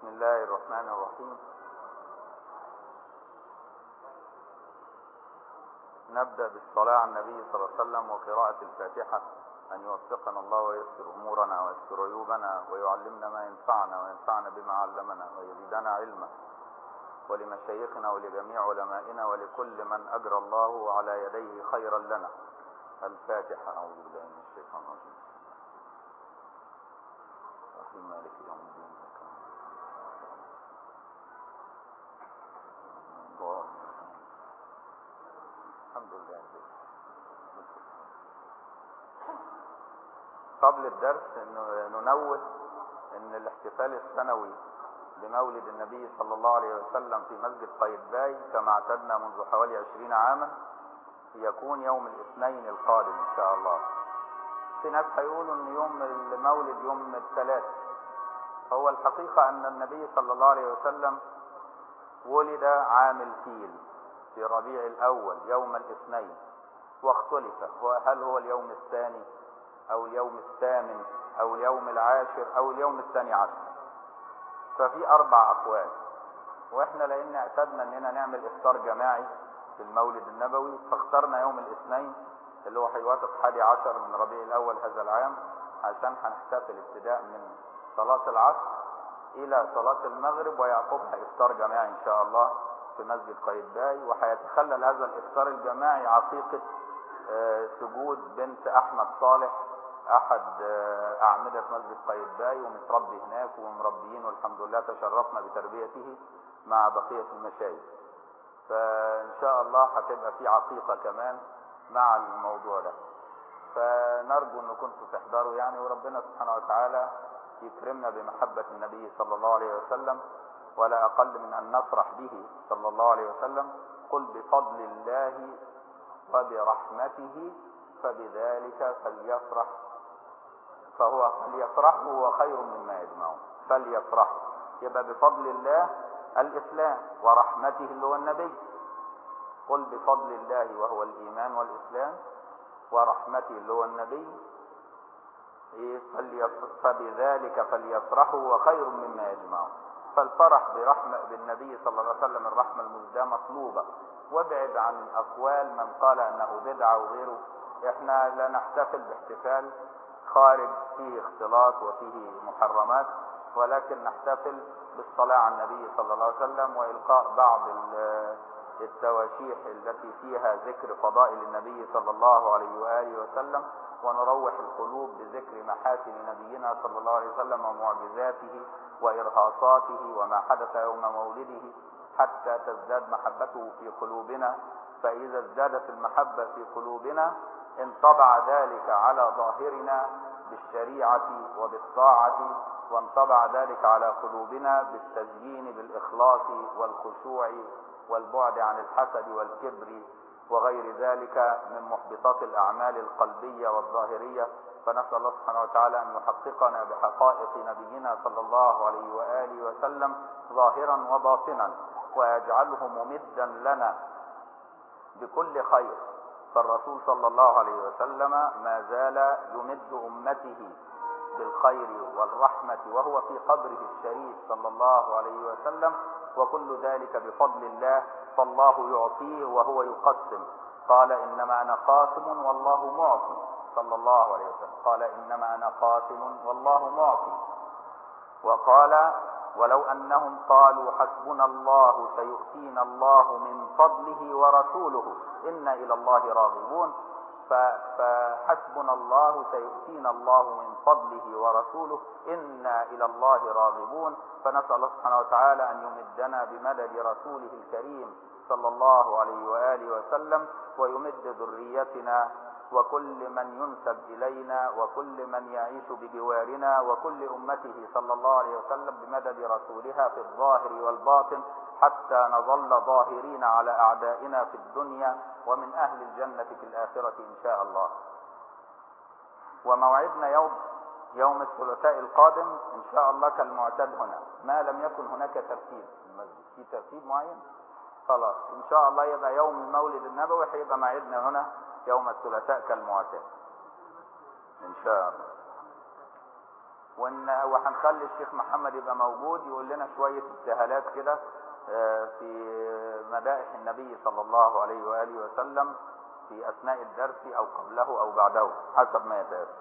بسم الله الرحمن الرحيم نبدأ بالصلاة على النبي صلى الله عليه وسلم وقراءة الفاتحة أن يوفقنا الله ويسر أمورنا ويسر عيوبنا ويعلمنا ما ينفعنا وينفعنا بما علمنا ويزيدنا علما ولمشايخنا ولجميع علمائنا ولكل من أجرى الله على يديه خيرا لنا الفاتحة أعوذ بالله من الشيطان الرجيم رحيم مالك يوم الدين الحمد لله قبل الدرس إنه ننوه ان الاحتفال السنوي بمولد النبي صلى الله عليه وسلم في مسجد قايتباي كما اعتدنا منذ حوالي عشرين عاما يكون يوم الاثنين القادم ان شاء الله في ناس هيقولوا ان يوم المولد يوم الثلاث هو الحقيقة ان النبي صلى الله عليه وسلم ولد عام الفيل في ربيع الاول يوم الاثنين واختلف هل هو اليوم الثاني او اليوم الثامن او اليوم العاشر او اليوم الثاني عشر ففي اربع اقوال واحنا لان اعتدنا اننا نعمل افطار جماعي في المولد النبوي فاخترنا يوم الاثنين اللي هو هيوافق حادي عشر من ربيع الاول هذا العام عشان هنحتفل ابتداء من صلاة العصر الى صلاة المغرب ويعقبها افطار جماعي ان شاء الله في مسجد قايتباي وهيتخلل هذا الافطار الجماعي عقيقة سجود بنت احمد صالح احد اعمدة مسجد قايتباي ومتربي هناك ومربيين والحمد لله تشرفنا بتربيته مع بقية المشايخ فان شاء الله هتبقى في عقيقة كمان مع الموضوع ده فنرجو ان كنتوا تحضروا يعني وربنا سبحانه وتعالى يكرمنا بمحبة النبي صلى الله عليه وسلم ولا اقل من ان نفرح به صلى الله عليه وسلم قل بفضل الله وبرحمته فبذلك فليفرح فهو فليفرح هو خير مما يجمعون فليفرح يبقى بفضل الله الإسلام ورحمته اللي هو النبي قل بفضل الله وهو الإيمان والإسلام ورحمته اللي هو النبي فبذلك فليفرحوا وخير مما يجمعون فالفرح برحمة بالنبي صلى الله عليه وسلم الرحمة المزدى مطلوبة وابعد عن أقوال من قال أنه بدعة وغيره احنا لا نحتفل باحتفال خارج فيه اختلاط وفيه محرمات ولكن نحتفل بالصلاة على النبي صلى الله عليه وسلم وإلقاء بعض التواشيح التي فيها ذكر فضائل النبي صلى الله عليه وآله وسلم ونروح القلوب بذكر محاسن نبينا صلى الله عليه وسلم ومعجزاته وإرهاصاته وما حدث يوم مولده حتى تزداد محبته في قلوبنا فإذا ازدادت المحبة في قلوبنا انطبع ذلك على ظاهرنا بالشريعة وبالطاعة وانطبع ذلك على قلوبنا بالتزيين بالإخلاص والخشوع والبعد عن الحسد والكبر وغير ذلك من محبطات الأعمال القلبية والظاهرية فنسأل الله سبحانه وتعالى أن يحققنا بحقائق نبينا صلى الله عليه وآله وسلم ظاهرا وباطنا ويجعله ممدا لنا بكل خير فالرسول صلى الله عليه وسلم ما زال يمد أمته بالخير والرحمة وهو في قبره الشريف صلى الله عليه وسلم وكل ذلك بفضل الله فالله يعطيه وهو يقسم قال إنما أنا قاسم والله معطي صلى الله عليه وسلم قال إنما أنا قاسم والله معطي وقال ولو أنهم قالوا حسبنا الله سيؤتينا الله من فضله ورسوله إنا إلى الله راغبون فحسبنا الله سيؤتينا الله من فضله ورسوله إنا إلى الله راغبون فنسأل الله سبحانه وتعالى أن يمدنا بمدد رسوله الكريم صلى الله عليه وآله وسلم ويمد ذريتنا وكل من ينسب إلينا وكل من يعيش بجوارنا وكل أمته صلى الله عليه وسلم بمدد رسولها في الظاهر والباطن حتى نظل ظاهرين على أعدائنا في الدنيا ومن أهل الجنة في الآخرة إن شاء الله وموعدنا يوم يوم الثلاثاء القادم إن شاء الله كالمعتاد هنا ما لم يكن هناك ترتيب المسجد في ترتيب معين خلاص إن شاء الله يبقى يوم المولد النبوي هيبقى موعدنا هنا يوم الثلاثاء كالمعتاد إن شاء الله وان وهنخلي الشيخ محمد يبقى موجود يقول لنا شويه ابتهالات كده آه، في مدائح النبي صلى الله عليه واله وسلم في اثناء الدرس او قبله او بعده حسب ما يتيسر.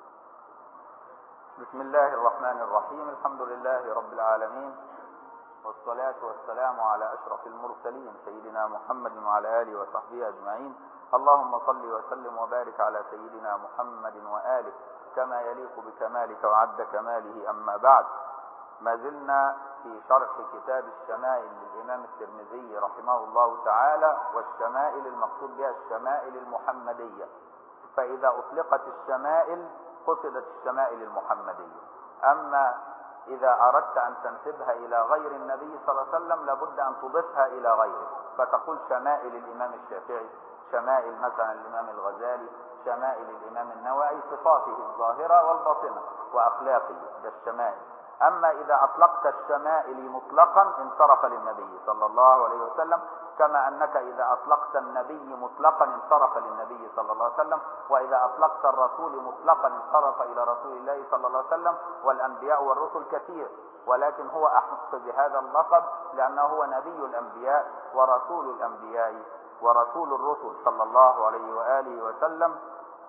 بسم الله الرحمن الرحيم الحمد لله رب العالمين والصلاة والسلام على أشرف المرسلين سيدنا محمد وعلى آله وصحبه أجمعين اللهم صل وسلم وبارك على سيدنا محمد وآله كما يليق بكمالك وعد كماله أما بعد ما زلنا في شرح كتاب الشمائل للإمام الترمذي رحمه الله تعالى والشمائل المقصود بها الشمائل المحمدية فإذا أطلقت الشمائل قصدت الشمائل المحمدية أما إذا أردت أن تنسبها إلى غير النبي صلى الله عليه وسلم لابد أن تضيفها إلى غيره فتقول شمائل الإمام الشافعي شمائل مثلا الإمام الغزالي شمائل الإمام النووي صفاته الظاهرة والباطنة وأخلاقه ده الشمائل أما إذا أطلقت الشمائل مطلقا انصرف للنبي صلى الله عليه وسلم كما أنك إذا أطلقت النبي مطلقا انصرف للنبي صلى الله عليه وسلم وإذا أطلقت الرسول مطلقا انصرف إلى رسول الله صلى الله عليه وسلم والأنبياء والرسل كثير ولكن هو أحق بهذا اللقب لأنه هو نبي الأنبياء ورسول الأنبياء ورسول الرسل صلى الله عليه وآله وسلم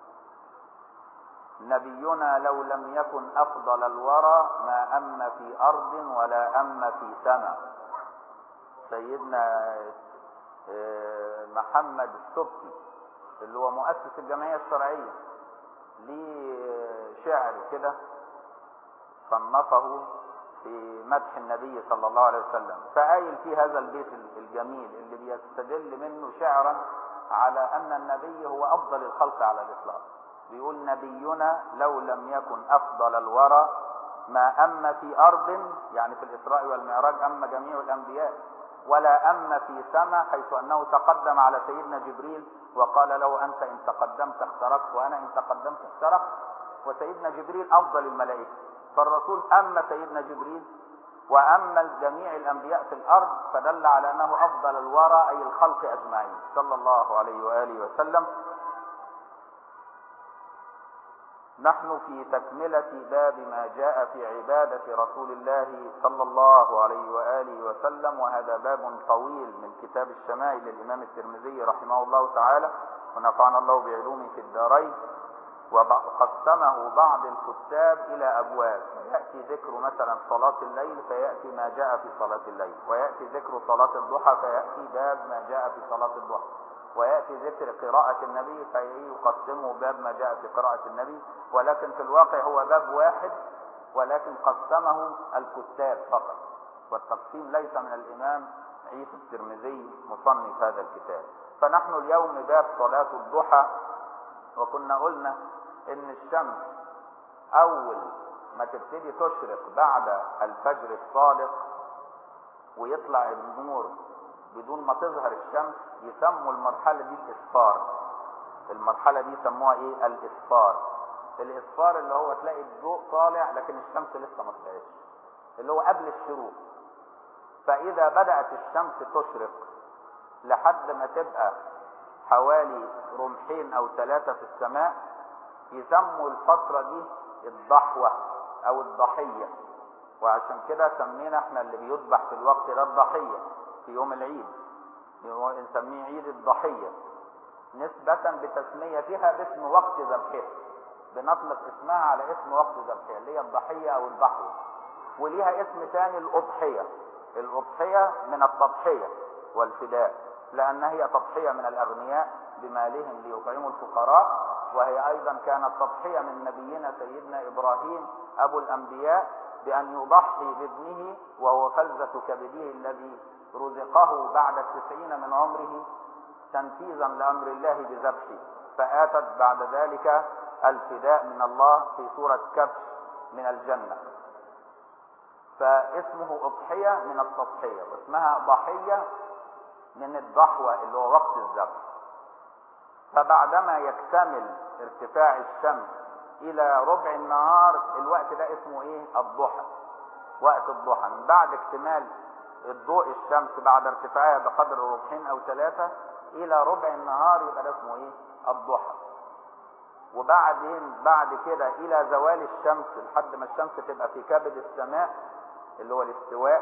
نبينا لو لم يكن أفضل الورى ما أم في أرض ولا أم في سماء سيدنا محمد السبكي اللي هو مؤسس الجمعية الشرعية ليه شعر كده صنفه في مدح النبي صلى الله عليه وسلم فقايل في هذا البيت الجميل اللي بيستدل منه شعرا على أن النبي هو أفضل الخلق على الإطلاق بيقول نبينا لو لم يكن أفضل الورى ما أم في أرض يعني في الإسراء والمعراج أم جميع الأنبياء ولا أم في سماء حيث أنه تقدم على سيدنا جبريل وقال له أنت إن تقدمت اخترقت وأنا إن تقدمت اخترقت وسيدنا جبريل أفضل الملائكة فالرسول أما سيدنا جبريل وأما جميع الأنبياء في الأرض فدل على أنه أفضل الورى أي الخلق أجمعين صلى الله عليه وآله وسلم نحن في تكملة باب ما جاء في عبادة رسول الله صلى الله عليه وآله وسلم وهذا باب طويل من كتاب الشمائل للإمام الترمذي رحمه الله تعالى ونفعنا الله بعلومه في الدارين وقسمه بعض الكتاب إلى أبواب يأتي ذكر مثلا صلاة الليل فيأتي ما جاء في صلاة الليل ويأتي ذكر صلاة الضحى فيأتي باب ما جاء في صلاة الضحى ويأتي ذكر قراءة النبي فيقسمه باب ما جاء في قراءة النبي ولكن في الواقع هو باب واحد ولكن قسمه الكتاب فقط والتقسيم ليس من الإمام عيسى الترمذي مصنف هذا الكتاب فنحن اليوم باب صلاة الضحى وكنا قلنا ان الشمس اول ما تبتدي تشرق بعد الفجر الصادق ويطلع النور بدون ما تظهر الشمس يسموا المرحلة دي الإسفار المرحلة دي يسموها ايه الإسفار الإسفار اللي هو تلاقي الضوء طالع لكن الشمس لسه ما طلعتش اللي هو قبل الشروق فإذا بدأت الشمس تشرق لحد ما تبقى حوالي رمحين أو ثلاثة في السماء يسموا الفترة دي الضحوة أو الضحية وعشان كده سمينا احنا اللي بيذبح في الوقت ده الضحية في يوم العيد نسميه عيد الضحية نسبة بتسميتها باسم وقت ذبحها بنطلق اسمها على اسم وقت ذبحها اللي هي الضحية أو الضحوة وليها اسم ثاني الأضحية الأضحية من التضحية والفداء لأن هي تضحية من الأغنياء بمالهم ليطعموا الفقراء وهي أيضا كانت تضحية من نبينا سيدنا إبراهيم أبو الأنبياء بأن يضحي بابنه وهو فلذة كبده الذي رزقه بعد التسعين من عمره تنفيذا لأمر الله بذبحه فآتت بعد ذلك الفداء من الله في سورة كبش من الجنة فاسمه أضحية من التضحية واسمها ضحية من الضحوة اللي هو وقت الذبح فبعدما يكتمل ارتفاع الشمس الى ربع النهار الوقت ده اسمه ايه الضحى وقت الضحى من بعد اكتمال الضوء الشمس بعد ارتفاعها بقدر ربعين او ثلاثة الى ربع النهار يبقى ده اسمه ايه الضحى وبعدين بعد كده الى زوال الشمس لحد ما الشمس تبقى في كبد السماء اللي هو الاستواء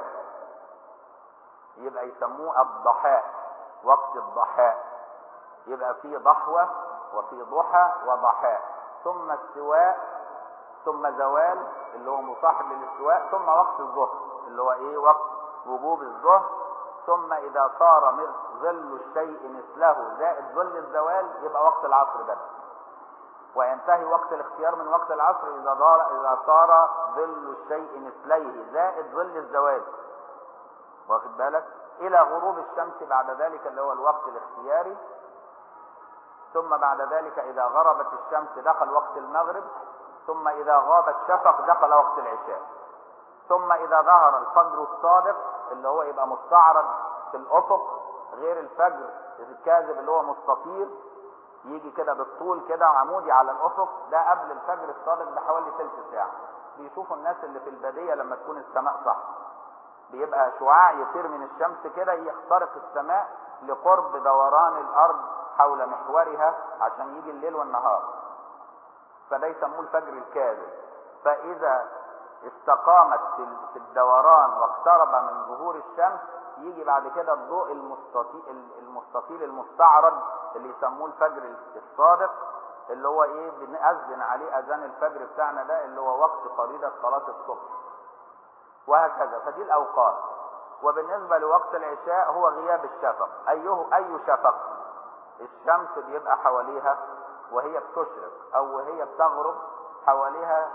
يبقى يسموه الضحاء وقت الضحاء يبقى في ضحوة وفي ضحى وضحاء ثم استواء ثم زوال اللي هو مصاحب للاستواء ثم وقت الظهر اللي هو ايه وقت وجوب الظهر ثم اذا صار ظل الشيء مثله زائد ظل الزوال يبقى وقت العصر بدأ وينتهي وقت الاختيار من وقت العصر اذا دار اذا صار ظل الشيء مثليه زائد ظل الزوال واخد بالك الى غروب الشمس بعد ذلك اللي هو الوقت الاختياري ثم بعد ذلك اذا غربت الشمس دخل وقت المغرب ثم اذا غاب الشفق دخل وقت العشاء ثم اذا ظهر الفجر الصادق اللي هو يبقى مستعرض في الافق غير الفجر الكاذب اللي هو مستطير يجي كده بالطول كده عمودي على الافق ده قبل الفجر الصادق بحوالي ثلث ساعه بيشوفوا الناس اللي في الباديه لما تكون السماء صح بيبقى شعاع يطير من الشمس كده يخترق السماء لقرب دوران الارض حول محورها عشان يجي الليل والنهار فده يسموه الفجر الكاذب فاذا استقامت في الدوران واقترب من ظهور الشمس يجي بعد كده الضوء المستطيل المستطيل المستعرض اللي يسموه الفجر الصادق اللي هو ايه بنأذن عليه اذان الفجر بتاعنا ده اللي هو وقت فريضة صلاة الصبح وهكذا فدي الاوقات وبالنسبة لوقت العشاء هو غياب الشفق ايه اي شفق الشمس بيبقى حواليها وهي بتشرق او وهي بتغرب حواليها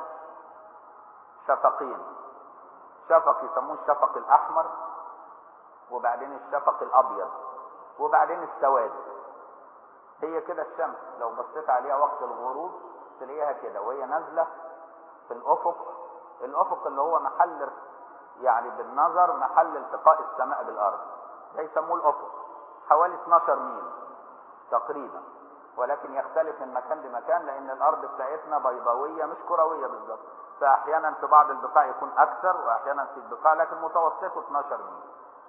شفقين شفق يسموه الشفق الاحمر وبعدين الشفق الابيض وبعدين السواد هي كده الشمس لو بصيت عليها وقت الغروب تلاقيها كده وهي نازله في الافق الافق اللي هو محل يعني بالنظر محل التقاء السماء بالارض ده يسموه الافق حوالي 12 ميل تقريبا ولكن يختلف من مكان لمكان لان الارض بتاعتنا بيضاويه مش كرويه بالظبط فاحيانا في بعض البقاع يكون اكثر واحيانا في البقاع لكن متوسطه 12 ميل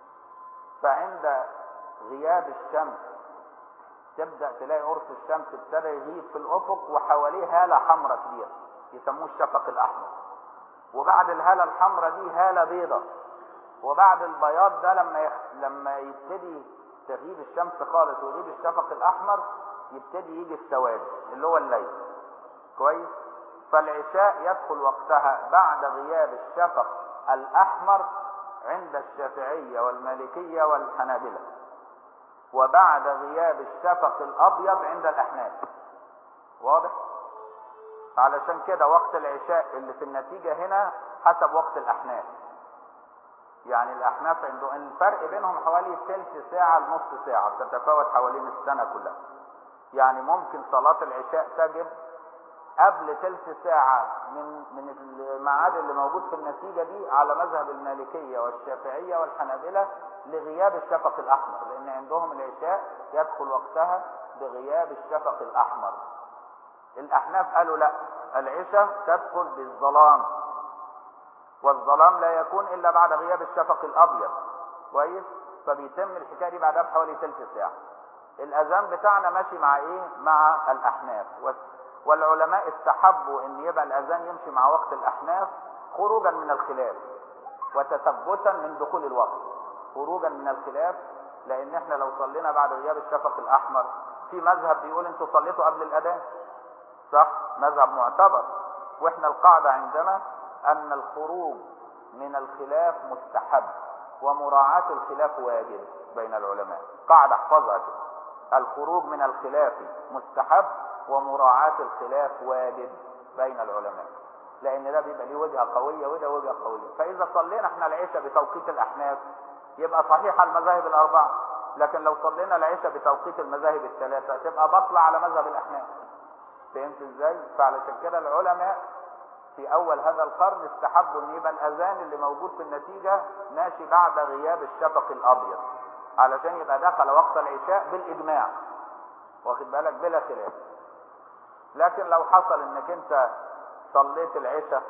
فعند غياب الشمس تبدا تلاقي قرص الشمس ابتدى يغيب في الافق وحواليه هاله حمراء كبيره يسموه الشفق الاحمر وبعد الهاله الحمراء دي هاله بيضاء وبعد البياض ده لما يخ... لما يبتدي تغيب الشمس خالص ويغيب الشفق الاحمر يبتدي يجي السواد اللي هو الليل كويس فالعشاء يدخل وقتها بعد غياب الشفق الاحمر عند الشافعيه والمالكيه والحنابله وبعد غياب الشفق الابيض عند الاحناف واضح علشان كده وقت العشاء اللي في النتيجه هنا حسب وقت الاحناف يعني الاحناف عندهم الفرق بينهم حوالي ثلث ساعه لنص ساعه تتفاوت حوالين السنه كلها يعني ممكن صلاه العشاء تجب قبل ثلث ساعة من من الميعاد اللي موجود في النتيجة دي على مذهب المالكية والشافعية والحنابلة لغياب الشفق الأحمر لأن عندهم العشاء يدخل وقتها بغياب الشفق الأحمر الأحناف قالوا لا العشاء تدخل بالظلام والظلام لا يكون إلا بعد غياب الشفق الأبيض كويس فبيتم الحكاية دي بعدها بحوالي ثلث ساعة الأذان بتاعنا ماشي مع إيه؟ مع الأحناف والعلماء استحبوا ان يبقى الاذان يمشي مع وقت الاحناف خروجا من الخلاف وتثبتا من دخول الوقت خروجا من الخلاف لان احنا لو صلينا بعد غياب الشفق الاحمر في مذهب بيقول انتوا صليتوا قبل الاذان صح مذهب معتبر واحنا القاعده عندنا ان الخروج من الخلاف مستحب ومراعاه الخلاف واجب بين العلماء قاعده احفظها كده الخروج من الخلاف مستحب ومراعاة الخلاف واجب بين العلماء لأن ده بيبقى ليه وجهة قوية وده وجهة قوية فإذا صلينا احنا العشاء بتوقيت الأحناف يبقى صحيح على المذاهب الأربعة لكن لو صلينا العشاء بتوقيت المذاهب الثلاثة تبقى بطلع على مذهب الأحناف فهمت ازاي؟ فعلشان كده العلماء في أول هذا القرن استحبوا إن يبقى الأذان اللي موجود في النتيجة ماشي بعد غياب الشفق الأبيض علشان يبقى دخل وقت العشاء بالإجماع واخد بالك بلا خلاف لكن لو حصل انك انت صليت العشاء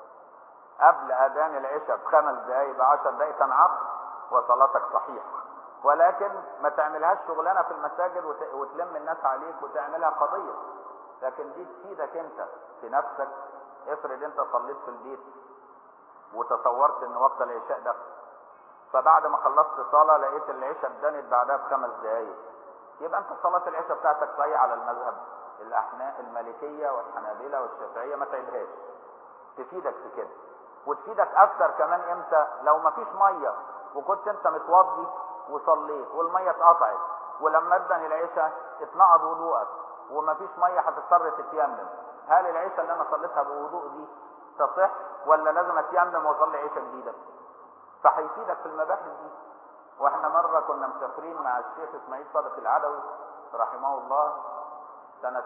قبل اذان العشاء بخمس دقايق بعشر دقايق تنعقد وصلاتك صحيحه ولكن ما تعملهاش شغلانه في المساجد وت... وتلم الناس عليك وتعملها قضيه لكن دي تفيدك انت في نفسك افرض انت صليت في البيت وتصورت ان وقت العشاء دخل فبعد ما خلصت صلاة لقيت العشاء اتدنت بعدها بخمس دقايق يبقى انت صلاة العشاء بتاعتك صحيحة على المذهب الاحناء المالكية والحنابلة والشافعية ما تعيدهاش تفيدك في كده وتفيدك اكتر كمان امتى لو ما فيش مية وكنت انت متوضي وصليت والمية اتقطعت ولما ادن العشاء اتنقض وضوءك وما فيش مية هتضطر تتيمم هل العشاء اللي انا صليتها بوضوء دي تصح ولا لازم اتيمم واصلي عشاء جديدة فهيفيدك في المباحث دي واحنا مرة كنا مسافرين مع الشيخ اسماعيل صادق العدوي رحمه الله سنة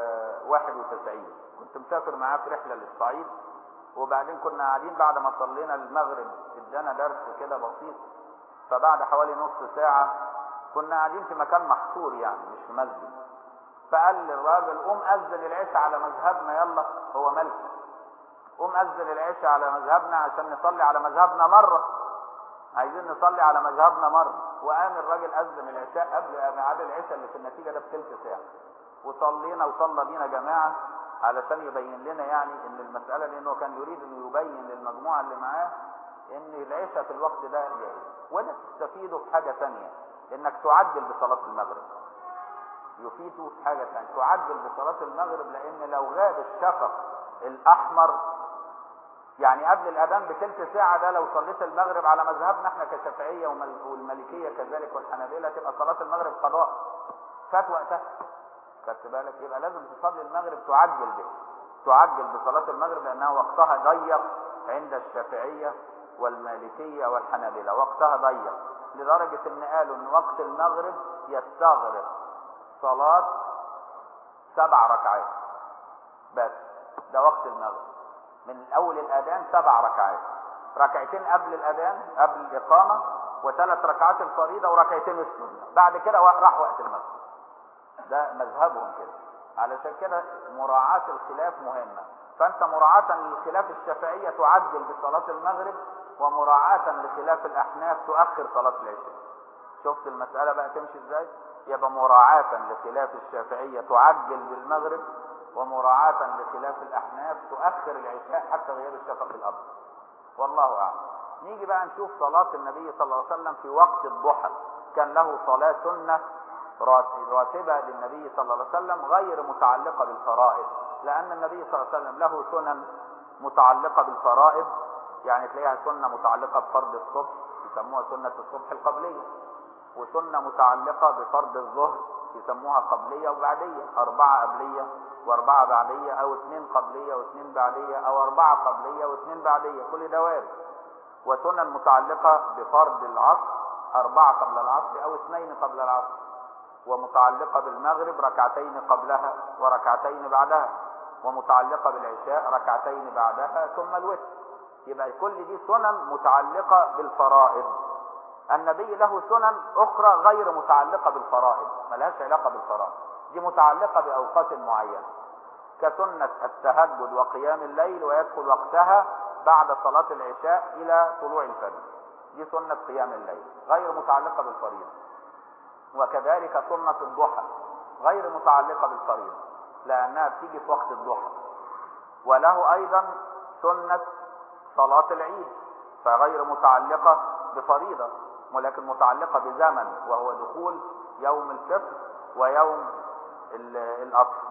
91 كنت مسافر معاه في رحلة للصعيد وبعدين كنا قاعدين بعد ما صلينا المغرب ادانا درس كده بسيط فبعد حوالي نص ساعة كنا قاعدين في مكان محصور يعني مش في مسجد فقال للراجل قوم أذن العشاء على مذهبنا يلا هو ملك قوم أذن العشاء على مذهبنا عشان نصلي على مذهبنا مرة عايزين نصلي على مذهبنا مرة وقام الراجل أذن العشاء قبل ميعاد العشاء اللي في النتيجة ده بثلث ساعة وصلينا وصلى بينا جماعة علشان يبين لنا يعني ان المسألة لانه كان يريد انه يبين للمجموعة اللي معاه ان العشاء في الوقت ده جائز وده تستفيده في حاجة ثانية انك تعجل بصلاة المغرب يفيده في حاجة ثانية تعجل بصلاة المغرب لان لو غاب الشفق الاحمر يعني قبل الاذان بثلث ساعة ده لو صليت المغرب على مذهبنا احنا كشافعية والمالكية كذلك والحنابلة تبقى صلاة المغرب قضاء فات وقتها خدت بالك يبقى لازم تصلي المغرب تعجل به تعجل بصلاة المغرب لأنها وقتها ضيق عند الشافعية والمالكية والحنابلة وقتها ضيق لدرجة ان قالوا ان وقت المغرب يستغرق صلاة سبع ركعات بس ده وقت المغرب من اول الاذان سبع ركعات ركعتين قبل الاذان قبل الاقامة وثلاث ركعات الفريضة وركعتين السنة بعد كده راح وقت المغرب ده مذهبهم كده علشان كده مراعاة الخلاف مهمة فانت مراعاة للخلاف الشافعية تعجل بصلاة المغرب ومراعاة لخلاف الاحناف تؤخر صلاة العشاء شفت المسألة بقى تمشي ازاي يبقى مراعاة لخلاف الشافعية تعجل بالمغرب ومراعاة لخلاف الاحناف تؤخر العشاء حتى غياب الشفق الابيض والله اعلم نيجي بقى نشوف صلاة النبي صلى الله عليه وسلم في وقت الضحى كان له صلاة سنة راتبة للنبي صلى الله عليه وسلم غير متعلقة بالفرائض لأن النبي صلى الله عليه وسلم له سنن متعلقة بالفرائض يعني تلاقيها سنة متعلقة بفرض الصبح يسموها سنة الصبح القبلية وسنة متعلقة بفرض الظهر يسموها قبلية وبعدية أربعة قبلية وأربعة بعدية أو اثنين قبلية واثنين بعدية أو أربعة قبلية واثنين بعدية كل ده وارد وسنن متعلقة بفرض العصر أربعة قبل العصر أو اثنين قبل العصر ومتعلقة بالمغرب ركعتين قبلها وركعتين بعدها ومتعلقة بالعشاء ركعتين بعدها ثم الوتر يبقى كل دي سنن متعلقة بالفرائض النبي له سنن أخرى غير متعلقة بالفرائض ملهاش علاقة بالفرائض دي متعلقة بأوقات معينة كسنة التهجد وقيام الليل ويدخل وقتها بعد صلاة العشاء إلى طلوع الفجر دي سنة قيام الليل غير متعلقة بالفريضة وكذلك سنة الضحى غير متعلقة بالفريضة لأنها بتيجي في وقت الضحى وله أيضا سنة صلاة العيد فغير متعلقة بفريضة ولكن متعلقة بزمن وهو دخول يوم الفطر ويوم الأضحى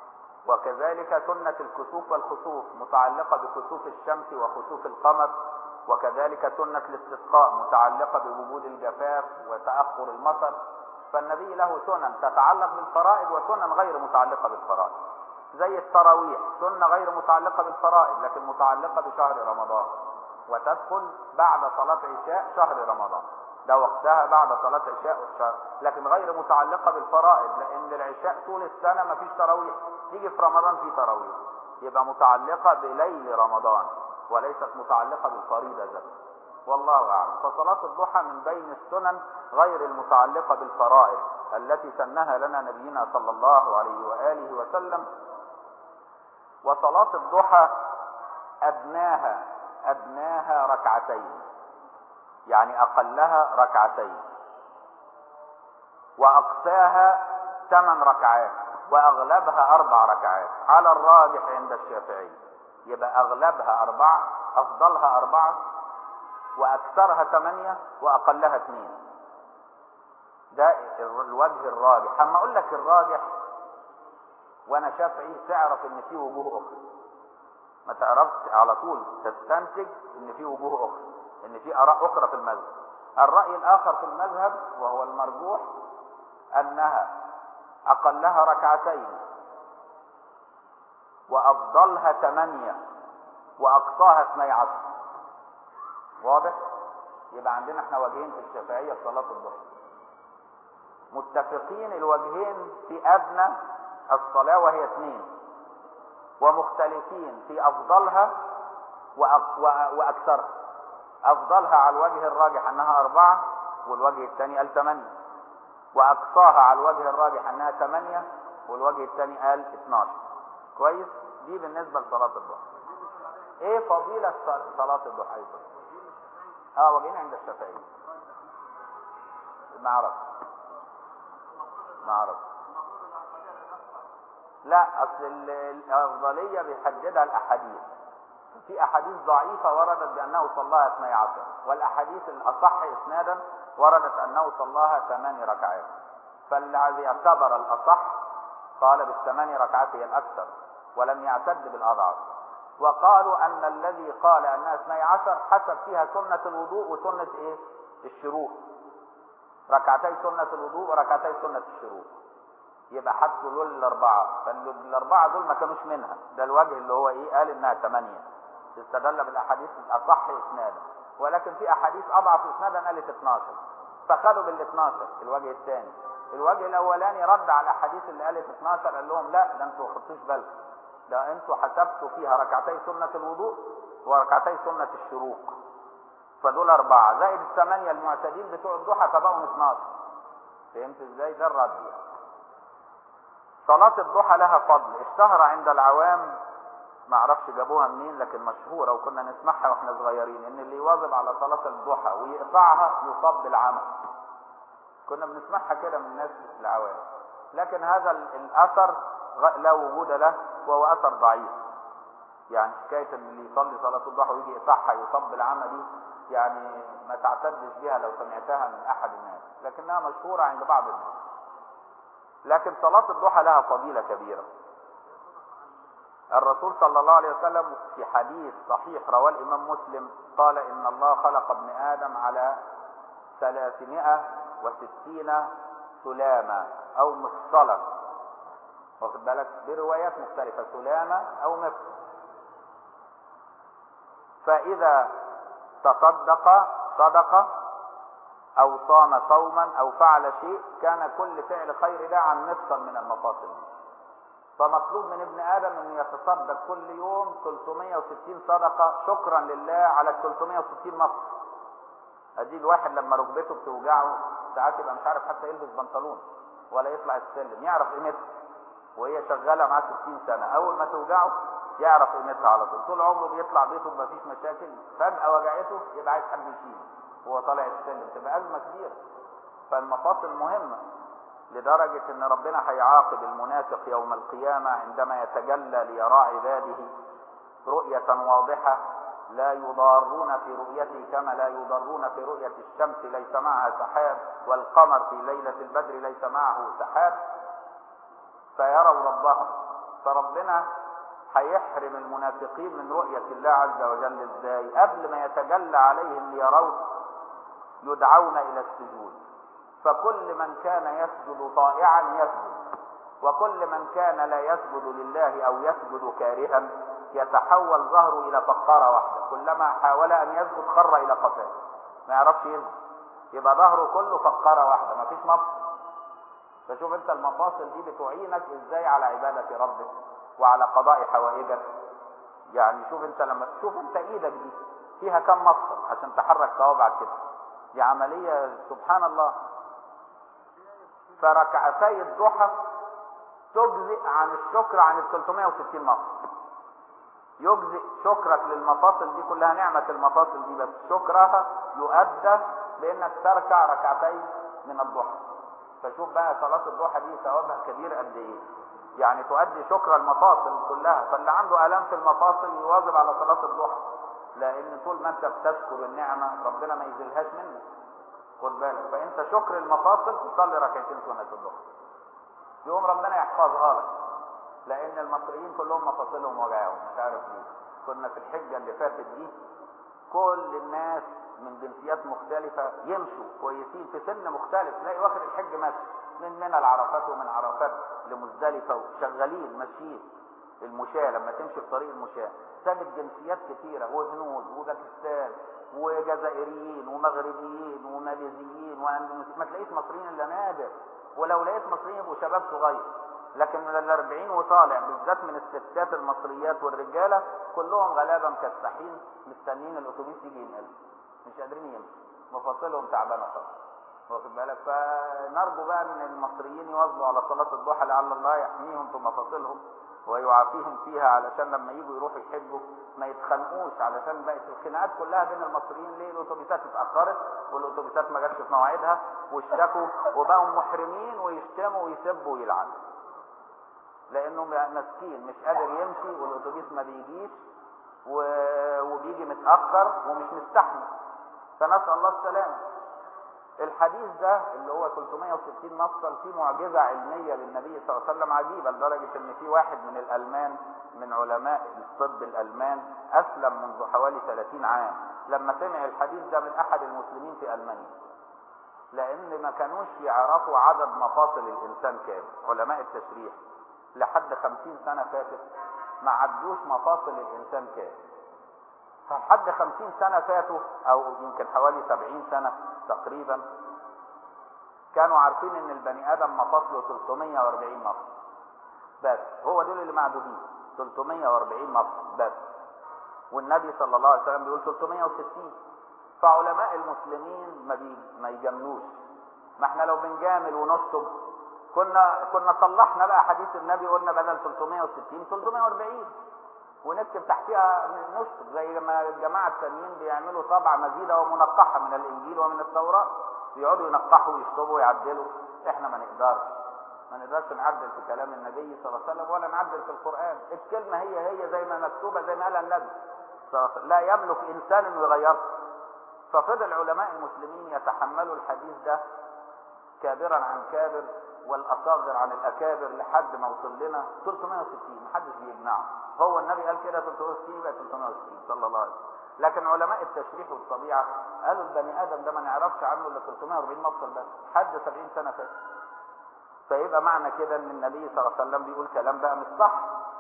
وكذلك سنة الكسوف والخسوف متعلقة بكسوف الشمس وخسوف القمر وكذلك سنة الاستسقاء متعلقة بوجود الجفاف وتأخر المطر فالنبي له سنن تتعلق بالفرائض وسنن غير متعلقة بالفرائض زي التراويح سنة غير متعلقة بالفرائض لكن متعلقة بشهر رمضان وتدخل بعد صلاة عشاء شهر رمضان ده وقتها بعد صلاة عشاء والشهر لكن غير متعلقة بالفرائض لأن العشاء طول السنة ما فيش تراويح تيجي في رمضان في تراويح يبقى متعلقة بليل رمضان وليست متعلقة بالفريضة ذات والله أعلم فصلاة الضحى من بين السنن غير المتعلقة بالفرائض التي سنها لنا نبينا صلى الله عليه وآله وسلم وصلاة الضحى أدناها أدناها ركعتين يعني أقلها ركعتين وأقساها ثمان ركعات وأغلبها أربع ركعات على الراجح عند الشافعي يبقى أغلبها أربعة أفضلها أربعة وأكثرها ثمانية وأقلها اثنين ده الوجه الراجح أما أقول لك الراجح وأنا شافعي تعرف إن في وجوه أخرى ما تعرفش على طول تستنتج إن في وجوه أخرى إن في آراء أخرى في المذهب الرأي الآخر في المذهب وهو المرجوح أنها أقلها ركعتين وأفضلها ثمانية وأقصاها اثني عشر واضح؟ يبقى عندنا احنا وجهين في الشافعية في صلاة الضحى متفقين الوجهين في أدنى الصلاة وهي اثنين ومختلفين في أفضلها وأك- وأ- وأكثرها أفضلها على الوجه الراجح أنها أربعة والوجه الثاني قال ثمانية وأقصاها على الوجه الراجح أنها ثمانية والوجه الثاني قال 12 كويس دي بالنسبة لصلاة الضحى ايه فضيلة ص- صلاة الضحى أيضا اه وجهين عند الشافعية ما اعرفش ما اعرفش لا اصل ال- الافضلية بيحددها الاحاديث في احاديث ضعيفة وردت بانه صلاها 12 والاحاديث الاصح اسنادا وردت انه صلاها ثمان ركعات فالذي اعتبر الاصح قال بالثمان ركعات هي الاكثر ولم يعتد بالاضعف وقالوا ان الذي قال انها 12 حسب فيها سنة الوضوء وسنة ايه الشروق ركعتي سنة الوضوء وركعتي سنة الشروق يبقى حطوا دول الأربعة فالأربعة دول ما كانوش منها ده الوجه اللي هو إيه قال إنها ثمانية استدل بالأحاديث الأصح إسنادا ولكن في أحاديث أضعف إسنادا قالت 12 فخدوا بال 12 الوجه الثاني الوجه الأولاني رد على الأحاديث اللي قالت 12 قال لهم لا ده أنتوا ما خدتوش بالكم ده أنتوا حسبتوا فيها ركعتي سنة الوضوء وركعتي سنة الشروق فدول أربعة زائد الثمانية المعتدين بتوع الضحى فبقوا 12 فهمت ازاي ده الرد يعني. صلاة الضحى لها فضل اشتهر عند العوام ما اعرفش جابوها منين لكن مشهورة وكنا نسمعها واحنا صغيرين ان اللي يواظب على صلاة الضحى ويقطعها يصاب بالعمى كنا بنسمعها كده من الناس في العوام لكن هذا ال- الاثر غ- لا وجود له وهو اثر ضعيف يعني حكاية ان اللي يصلي صلاة الضحى ويجي يقطعها يصاب بالعمى دي يعني ما تعتدش بها لو سمعتها من احد الناس لكنها مشهورة عند بعض الناس لكن صلاة الضحى لها فضيلة كبيرة الرسول صلى الله عليه وسلم في حديث صحيح رواه الإمام مسلم قال إن الله خلق ابن آدم على ثلاثمائة وستين سلامة أو مفصلة واخد بالك بروايات مختلفة سلامة أو مفصل فإذا تصدق صدقة أو صام صوما أو فعل شيء كان كل فعل خير ده عن مفصل من المفاصل دي. فمطلوب من ابن آدم أن يتصدق كل يوم 360 صدقة شكرا لله على ال 360 مفصل أدي الواحد لما ركبته بتوجعه ساعات يبقى مش عارف حتى يلبس بنطلون ولا يطلع السلم يعرف قيمتها وهي شغالة معاه 60 سنة أول ما توجعه يعرف قيمتها على طول طول عمره بيطلع بيته مفيش مشاكل فجأة وجعته يبقى عايز حد يشيله وهو طالع السلم تبقى أزمة كبيرة فالمفاصل مهمة لدرجة ان ربنا هيعاقب المنافق يوم القيامة عندما يتجلى ليرى عباده رؤية واضحة لا يضارون في رؤيته كما لا يضارون في رؤية الشمس ليس معها سحاب والقمر في ليلة البدر ليس معه سحاب فيروا ربهم فربنا هيحرم المنافقين من رؤية الله عز وجل ازاي قبل ما يتجلى عليهم ليروه يدعون الى السجود فكل من كان يسجد طائعا يسجد وكل من كان لا يسجد لله او يسجد كارها يتحول ظهره الى فقاره واحده كلما حاول ان يسجد خر الى قفاه ما يعرفش يسجد يبقى ظهره كله فقاره واحده ما فيش مفصل فشوف انت المفاصل دي بتعينك ازاي على عباده ربك وعلى قضاء حوائجك يعني شوف انت لما شوف انت ايدك دي فيها كم مفصل عشان تحرك صوابعك كده دي عمليه سبحان الله فركعتي الضحى تجزئ عن الشكر عن ال 360 مفصل يجزئ شكرك للمفاصل دي كلها نعمة المفاصل دي بس شكرها يؤدى بانك تركع ركعتين من الضحى فشوف بقى صلاة الضحى دي ثوابها كبير قد ايه يعني تؤدي شكر المفاصل كلها فاللي عنده الام في المفاصل يواظب على صلاه الضحى لان طول ما انت بتشكر النعمه ربنا ما يزيلهاش منك خد بالك فانت شكر المفاصل تصلي ركعتين سنه الضحى يقوم ربنا يحفظها لك لان المصريين كلهم مفاصلهم وجعهم مش عارف ليه كنا في الحجه اللي فاتت دي كل الناس من جنسيات مختلفة يمشوا كويسين في سن مختلف تلاقي واخد الحج ماشي من منى العرفات ومن عرفات لمزدلفة وشغالين ماشيين المشاة لما تمشي في طريق المشاة تجد جنسيات كثيرة وهنود وباكستان وجزائريين ومغربيين وماليزيين واندونيسيين ما تلاقيش مصريين الا نادر ولو لقيت مصريين يبقوا شباب صغير لكن من الأربعين وطالع بالذات من الستات المصريات والرجالة كلهم غلابة مكسحين مستنيين الأتوبيس يجي ينقلهم مش قادرين يمشوا مفاصلهم تعبانة خالص واخد بالك فنرجو بقى ان المصريين يواظبوا على صلاة الضحى لعل الله يحميهم في مفاصلهم ويعافيهم فيها علشان لما يجوا يروحوا يحجوا ما يتخانقوش علشان بقت الخناقات كلها بين المصريين ليه الاتوبيسات اتاخرت والاتوبيسات ما جاتش في مواعيدها واشتكوا وبقوا محرمين ويشتموا ويسبوا ويلعنوا لانه مسكين مش قادر يمشي والاتوبيس ما بيجيش و... وبيجي متاخر ومش مستحمل فنسال الله السلامه الحديث ده اللي هو 360 مفصل فيه معجزه علميه للنبي صلى الله عليه وسلم عجيبه لدرجه ان في واحد من الالمان من علماء الطب الالمان اسلم منذ حوالي 30 عام لما سمع الحديث ده من احد المسلمين في المانيا لان ما كانوش يعرفوا عدد مفاصل الانسان كام علماء التشريح لحد خمسين سنة فاتت ما عدوش مفاصل الإنسان كام فحد خمسين سنة فاتوا أو يمكن حوالي سبعين سنة تقريبا كانوا عارفين إن البني آدم مفاصله 340 مفصل بس هو دول اللي معدودين 340 مفصل بس والنبي صلى الله عليه وسلم بيقول 360 فعلماء المسلمين ما, بي ما يجاملوش ما احنا لو بنجامل ونشطب كنا كنا صلحنا بقى حديث النبي قلنا بدل 360 340 ونكتب تحتها نشطب زي ما الجماعه التانيين بيعملوا طبعه مزيده ومنقحه من الانجيل ومن التوراه بيقعدوا ينقحوا ويشطبوا ويعدلوا احنا ما نقدرش ما نقدرش نعدل في كلام النبي صلى الله عليه وسلم ولا نعدل في القران الكلمه هي هي زي ما مكتوبه زي ما قالها النبي صلى الله عليه وسلم لا يملك انسان انه يغيرها ففضل علماء المسلمين يتحملوا الحديث ده كابرا عن كابر والاصاغر عن الاكابر لحد ما وصل لنا 360 محدش بيجمعه هو النبي قال كده 360 يبقى 360 صلى الله عليه وسلم لكن علماء التشريح والطبيعه قالوا البني ادم ده ما نعرفش عنه الا 340 مفصل بس حد 70 سنه فاتت فيبقى معنى كده ان النبي صلى الله عليه وسلم بيقول كلام بقى مش صح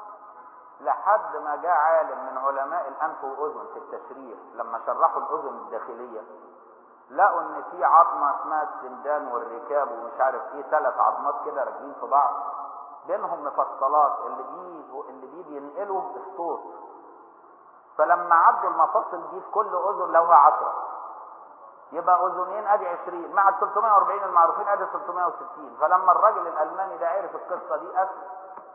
لحد ما جاء عالم من علماء الانف واذن في التشريح لما شرحوا الاذن الداخليه لقوا ان في عظمه اسمها السندان والركاب ومش عارف ايه ثلاث عظمات كده راكبين في بعض بينهم مفصلات اللي بيه اللي بيه بينقلوا الصوت فلما عدوا المفاصل دي في كل اذن لها عشرة يبقى اذنين ادي 20 مع ال 340 المعروفين ادي 360 فلما الراجل الالماني ده عرف القصه دي اسلم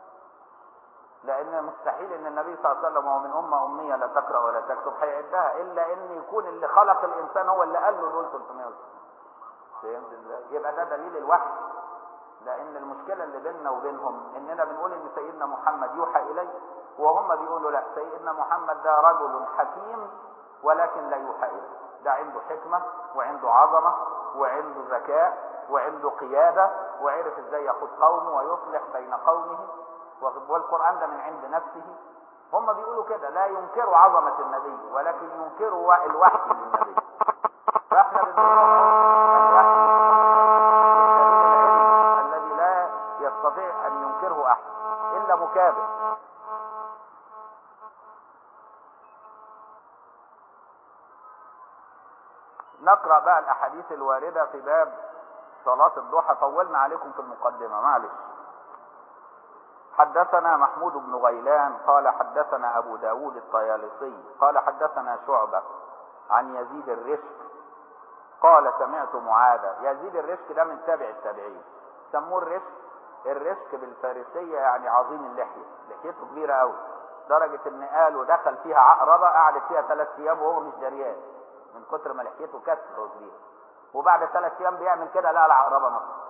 لان مستحيل ان النبي صلى الله عليه وسلم وهو من امه اميه لا تقرا ولا تكتب هيعدها الا ان يكون اللي خلق الانسان هو اللي قال له دول 360 فهمت ازاي؟ يبقى ده دليل الوحي لان المشكله اللي بيننا وبينهم اننا بنقول ان سيدنا محمد يوحى اليه وهم بيقولوا لا سيدنا محمد ده رجل حكيم ولكن لا يوحى اليه ده عنده حكمه وعنده عظمه وعنده ذكاء وعنده قياده وعرف ازاي يقود قومه ويصلح بين قومه والقرآن ده من عند نفسه هم بيقولوا كده لا ينكروا عظمة النبي ولكن ينكروا الوحي للنبي فاحنا الوحي الذي لا يستطيع ان ينكره احد الا مكابر نقرأ بقى الاحاديث الواردة في باب صلاة الضحى طولنا عليكم في المقدمة معلش حدثنا محمود بن غيلان قال حدثنا أبو داود الطيالسي قال حدثنا شعبة عن يزيد الرشك قال سمعت معاذا يزيد الرشك ده من تابع التابعين سموه الرشك الرشك بالفارسية يعني عظيم اللحية لحيته كبيرة قوي درجة ان قالوا دخل فيها عقربة قعدت فيها ثلاث ايام وهو مش دريان من كتر ما لحيته كسر وكبيرة وبعد ثلاث ايام بيعمل كده لا العقربة نصر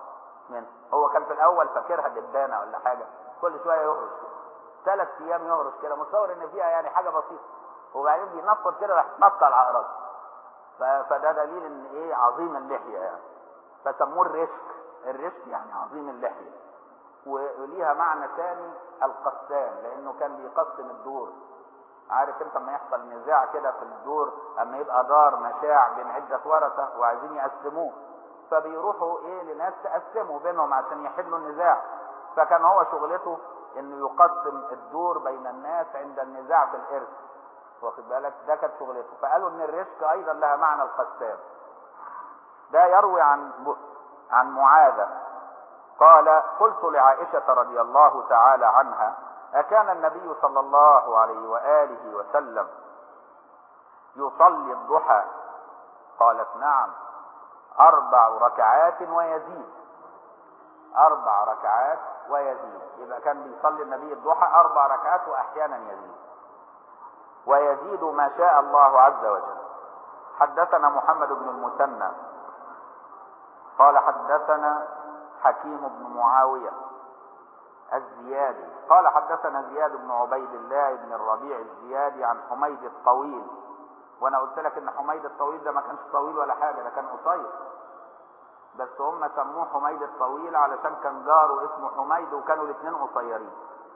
منه هو كان في الاول فاكرها دبانه ولا حاجه كل شويه يهرش ثلاث ايام يهرش كده متصور ان فيها يعني حاجه بسيطه وبعدين بينفض كده راح تنطى العقرب فده دليل ان ايه عظيم اللحيه يعني فسموه الرشك الرشك يعني عظيم اللحيه وليها معنى ثاني القسام لانه كان بيقسم الدور عارف انت لما يحصل نزاع كده في الدور اما يبقى دار مشاع بين عده ورثه وعايزين يقسموه فبيروحوا ايه لناس تقسموا بينهم عشان يحلوا النزاع فكان هو شغلته انه يقسم الدور بين الناس عند النزاع في الارث واخد بالك ده كانت شغلته فقالوا ان الرشك ايضا لها معنى القسام ده يروي عن عن معاذة قال قلت لعائشة رضي الله تعالى عنها أكان النبي صلى الله عليه وآله وسلم يصلي الضحى قالت نعم أربع ركعات ويزيد أربع ركعات ويزيد يبقى كان بيصلي النبي الضحى أربع ركعات وأحيانا يزيد ويزيد ما شاء الله عز وجل حدثنا محمد بن المثنى قال حدثنا حكيم بن معاوية الزيادي قال حدثنا زياد بن عبيد الله بن الربيع الزيادي عن حميد الطويل وانا قلت لك ان حميد الطويل ده ما كانش طويل ولا حاجه ده كان قصير بس هم سموه حميد الطويل علشان كان جاره اسمه حميد وكانوا الاثنين قصيرين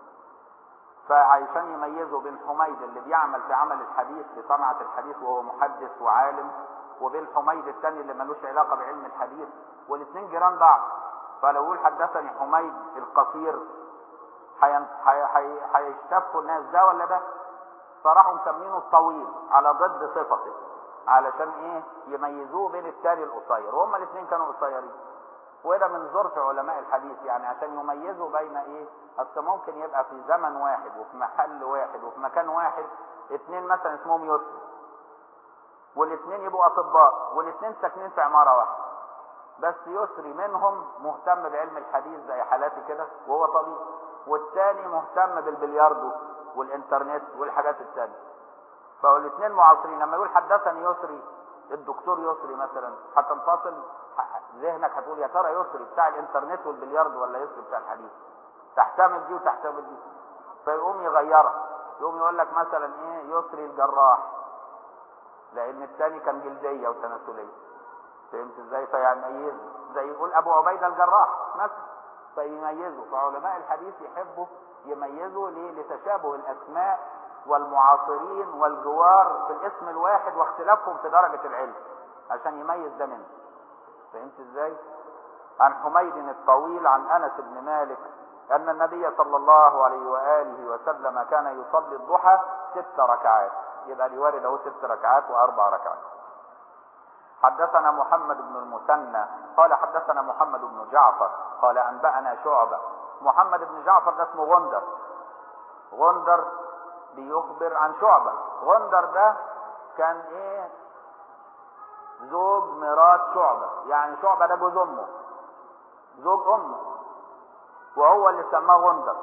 فعشان يميزوا بين حميد اللي بيعمل في عمل الحديث في صنعة الحديث وهو محدث وعالم وبين حميد الثاني اللي ملوش علاقة بعلم الحديث والاثنين جيران بعض فلو يقول حدثني حميد القصير هيشتفوا الناس ده ولا ده فراحوا مسمينه الطويل على ضد صفته علشان ايه يميزوه بين الثاني القصير وهما الاثنين كانوا قصيرين وده من ظرف علماء الحديث يعني عشان يميزوا بين ايه اصل ممكن يبقى في زمن واحد وفي محل واحد وفي مكان واحد اثنين مثلا اسمهم يسري والاثنين يبقوا اطباء والاثنين ساكنين في عماره واحده بس يسري منهم مهتم بعلم الحديث زي حالاتي كده وهو طبيب والثاني مهتم بالبلياردو والانترنت والحاجات الثانيه فالاثنين معاصرين لما يقول حدثني يسري الدكتور يسري مثلا هتنفصل ذهنك هتقول يا ترى يسري بتاع الانترنت والبلياردو ولا يسري بتاع الحديث تحتمل دي وتحتمل دي فيقوم يغيرها يقوم يقول لك مثلا ايه يسري الجراح لان الثاني كان جلديه وتناسليه فهمت ازاي فيميزه زي يقول ابو عبيده الجراح مثلا فيميزه فعلماء الحديث يحبوا يميزوا ليه لتشابه الاسماء والمعاصرين والجوار في الاسم الواحد واختلافهم في درجه العلم عشان يميز ده منه فهمت ازاي عن حميد الطويل عن انس بن مالك ان النبي صلى الله عليه واله وسلم كان يصلي الضحى ست ركعات يبقى دي وارد اهو ست ركعات واربع ركعات حدثنا محمد بن المثنى قال حدثنا محمد بن جعفر قال انبانا شعبه محمد بن جعفر ده اسمه غندر غندر بيخبر عن شعبه غندر ده كان ايه زوج مرات شعبه يعني شعبه ده جوز امه زوج امه وهو اللي سماه غندر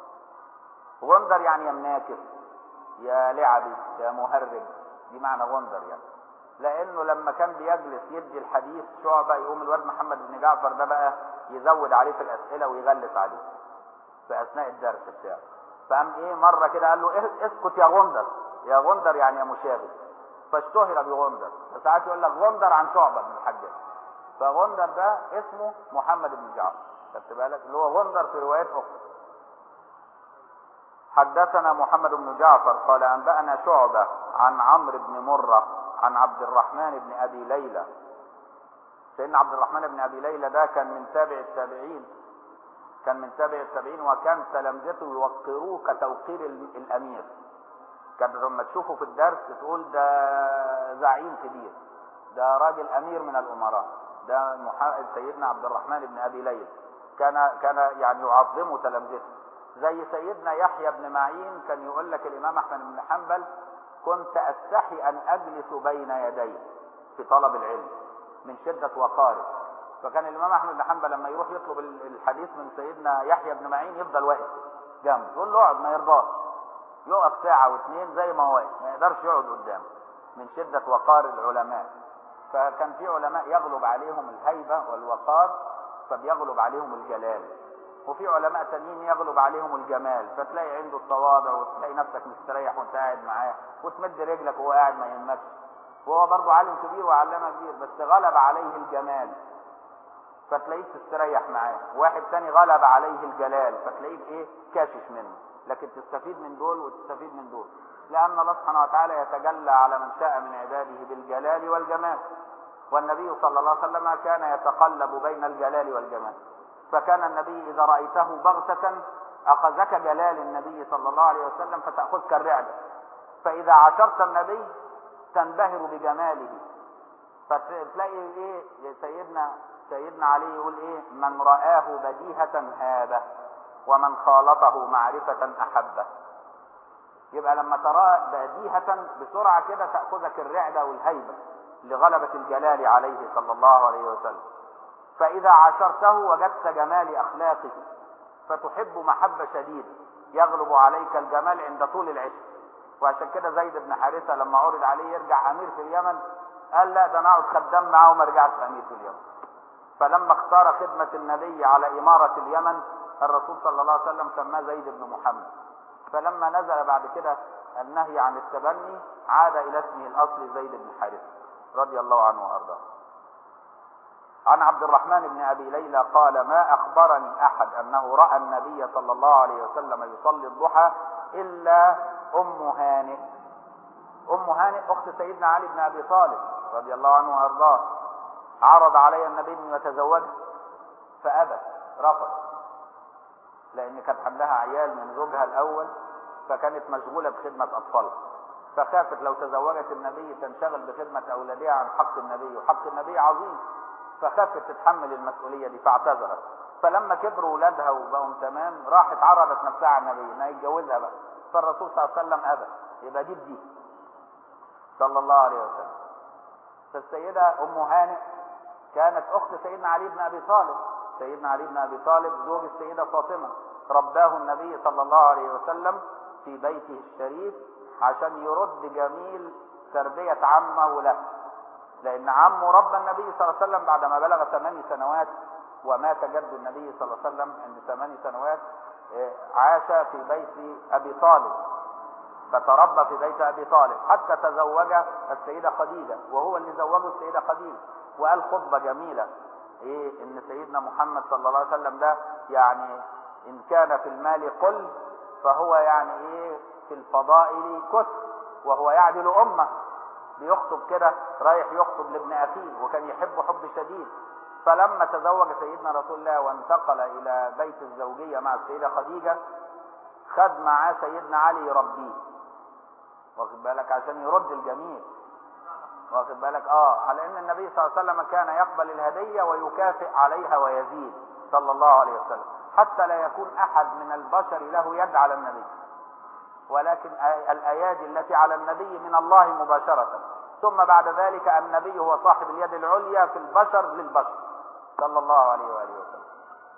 غندر يعني يا مناكف يا لعبي يا مهرج دي معنى غندر يعني لانه لما كان بيجلس يدي الحديث شعبه يقوم الواد محمد بن جعفر ده بقى يزود عليه في الاسئله ويغلس عليه في اثناء الدرس بتاعه فقام ايه مره كده قال له إيه اسكت يا غندر يا غندر يعني يا مشاغب فاشتهر بغندر فساعات يقول لك غندر عن شعبه بن الحجاج فغندر ده اسمه محمد بن جعفر خدت بالك اللي هو غندر في روايات اخرى حدثنا محمد بن جعفر قال انبانا شعبه عن عمرو بن مره عن عبد الرحمن بن ابي ليلى سيدنا عبد الرحمن بن ابي ليلى ده كان من تابع التابعين كان من تابع التابعين وكان تلامذته يوقروه كتوقير الامير كان لما تشوفه في الدرس تقول ده زعيم كبير ده راجل امير من الامراء ده سيدنا عبد الرحمن بن ابي ليلى كان كان يعني يعظمه تلامذته زي سيدنا يحيى بن معين كان يقول لك الامام احمد بن حنبل كنت استحي ان اجلس بين يديه في طلب العلم من شده وقاره فكان الامام احمد بن حنبل لما يروح يطلب الحديث من سيدنا يحيى بن معين يفضل واقف جنبه يقول له اقعد ما يرضاش يقف ساعه واثنين زي ما هو واقف ما يقدرش يقعد قدامه من شده وقار العلماء فكان في علماء يغلب عليهم الهيبه والوقار فبيغلب عليهم الجلال وفي علماء تانيين يغلب عليهم الجمال فتلاقي عنده التواضع وتلاقي نفسك مستريح وانت قاعد معاه وتمد رجلك وهو قاعد ما يهمكش وهو برضه عالم كبير وعلامه كبير بس غلب عليه الجمال فتلاقيك تستريح معاه واحد تاني غلب عليه الجلال فتلاقيك ايه كاشف منه لكن تستفيد من دول وتستفيد من دول لان الله سبحانه وتعالى يتجلى على من شاء من عباده بالجلال والجمال والنبي صلى الله عليه وسلم كان يتقلب بين الجلال والجمال فكان النبي اذا رايته بغته اخذك جلال النبي صلى الله عليه وسلم فتاخذك الرعده فاذا عاشرت النبي تنبهر بجماله فتلاقي ايه سيدنا سيدنا علي يقول ايه من رآه بديهة هابه ومن خالطه معرفة أحبه يبقى لما تراه بديهة بسرعة كده تأخذك الرعدة والهيبة لغلبة الجلال عليه صلى الله عليه وسلم فإذا عاشرته وجدت جمال أخلاقه فتحب محبة شديدة يغلب عليك الجمال عند طول العشق وعشان كده زيد بن حارثة لما عرض عليه يرجع أمير في اليمن قال لا ده أنا أقعد خدام معاه وما ارجعش أمير في اليمن فلما اختار خدمة النبي على إمارة اليمن الرسول صلى الله عليه وسلم سماه زيد بن محمد فلما نزل بعد كده النهي عن التبني عاد إلى اسمه الأصلي زيد بن حارثة رضي الله عنه وأرضاه عن عبد الرحمن بن أبي ليلى قال ما أخبرني أحد أنه رأى النبي صلى الله عليه وسلم يصلي الضحى إلا أم هانئ أم هانئ أخت سيدنا علي بن أبي طالب رضي الله عنه وأرضاه عرض علي النبي أن يتزوجها فأبت رفض لأن كانت عندها عيال من زوجها الأول فكانت مشغولة بخدمة أطفالها فخافت لو تزوجت النبي تنشغل بخدمة أولادها عن حق النبي وحق النبي عظيم فخافت تتحمل المسؤولية دي فاعتذرت فلما كبروا ولادها وبقوا تمام راحت عرضت نفسها على النبي انها يتجوزها بقى فالرسول صلى الله عليه وسلم ابى يبقى دي بدي صلى الله عليه وسلم فالسيدة أم هانئ كانت أخت سيدنا علي بن أبي طالب سيدنا علي بن أبي طالب زوج السيدة فاطمة رباه النبي صلى الله عليه وسلم في بيته الشريف عشان يرد جميل تربية عمه له لأن عمه ربى النبي صلى الله عليه وسلم بعدما بلغ ثماني سنوات ومات جد النبي صلى الله عليه وسلم عند ثماني سنوات عاش في بيت أبي طالب فتربى في بيت أبي طالب حتى تزوج السيدة خديجة وهو اللي زوجه السيدة خديجة وقال خطبة جميلة إيه إن سيدنا محمد صلى الله عليه وسلم ده يعني إن كان في المال قل فهو يعني إيه في الفضائل كثر وهو يعدل أمة بيخطب كده رايح يخطب لابن أخيه وكان يحبه حب شديد فلما تزوج سيدنا رسول الله وانتقل إلى بيت الزوجية مع السيدة خديجة خد معاه سيدنا علي يربيه واخد بالك عشان يرد الجميل واخد بالك اه على ان النبي صلى الله عليه وسلم كان يقبل الهدية ويكافئ عليها ويزيد صلى الله عليه وسلم حتى لا يكون احد من البشر له يد على النبي ولكن الايادي التي على النبي من الله مباشرة ثم بعد ذلك النبي هو صاحب اليد العليا في البشر للبشر صلى الله عليه وآله وسلم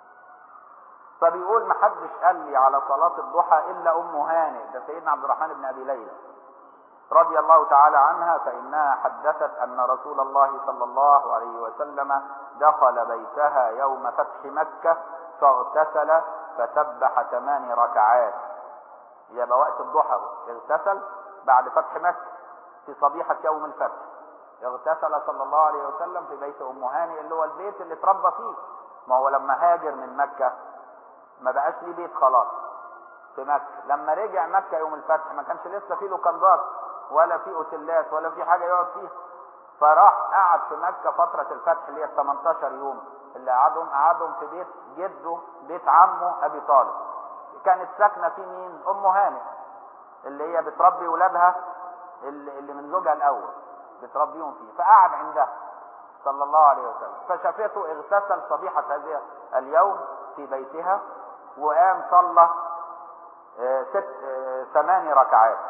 فبيقول محدش قال لي على صلاة الضحى إلا أم هانئ ده سيدنا عبد الرحمن بن أبي ليلى رضي الله تعالى عنها فإنها حدثت أن رسول الله صلى الله عليه وسلم دخل بيتها يوم فتح مكة فاغتسل فسبح ثمان ركعات يبقى وقت الضحى اغتسل بعد فتح مكة في صبيحة يوم الفتح اغتسل صلى الله عليه وسلم في بيت ام هاني اللي هو البيت اللي اتربى فيه ما هو لما هاجر من مكة ما بقاش ليه بيت خلاص في مكة لما رجع مكة يوم الفتح ما كانش لسه فيه لوكندات ولا في اوتيلات ولا في حاجة يقعد فيها فراح قعد في مكة فترة الفتح اللي هي 18 يوم اللي قعدهم قعدهم في بيت جده بيت عمه ابي طالب كانت ساكنة فيه مين ام هاني اللي هي بتربي ولادها اللي من زوجها الاول بتربيهم فيه فقعد عندها صلى الله عليه وسلم فشافته اغتسل صبيحة هذه اليوم في بيتها وقام صلى ست ثمان ركعات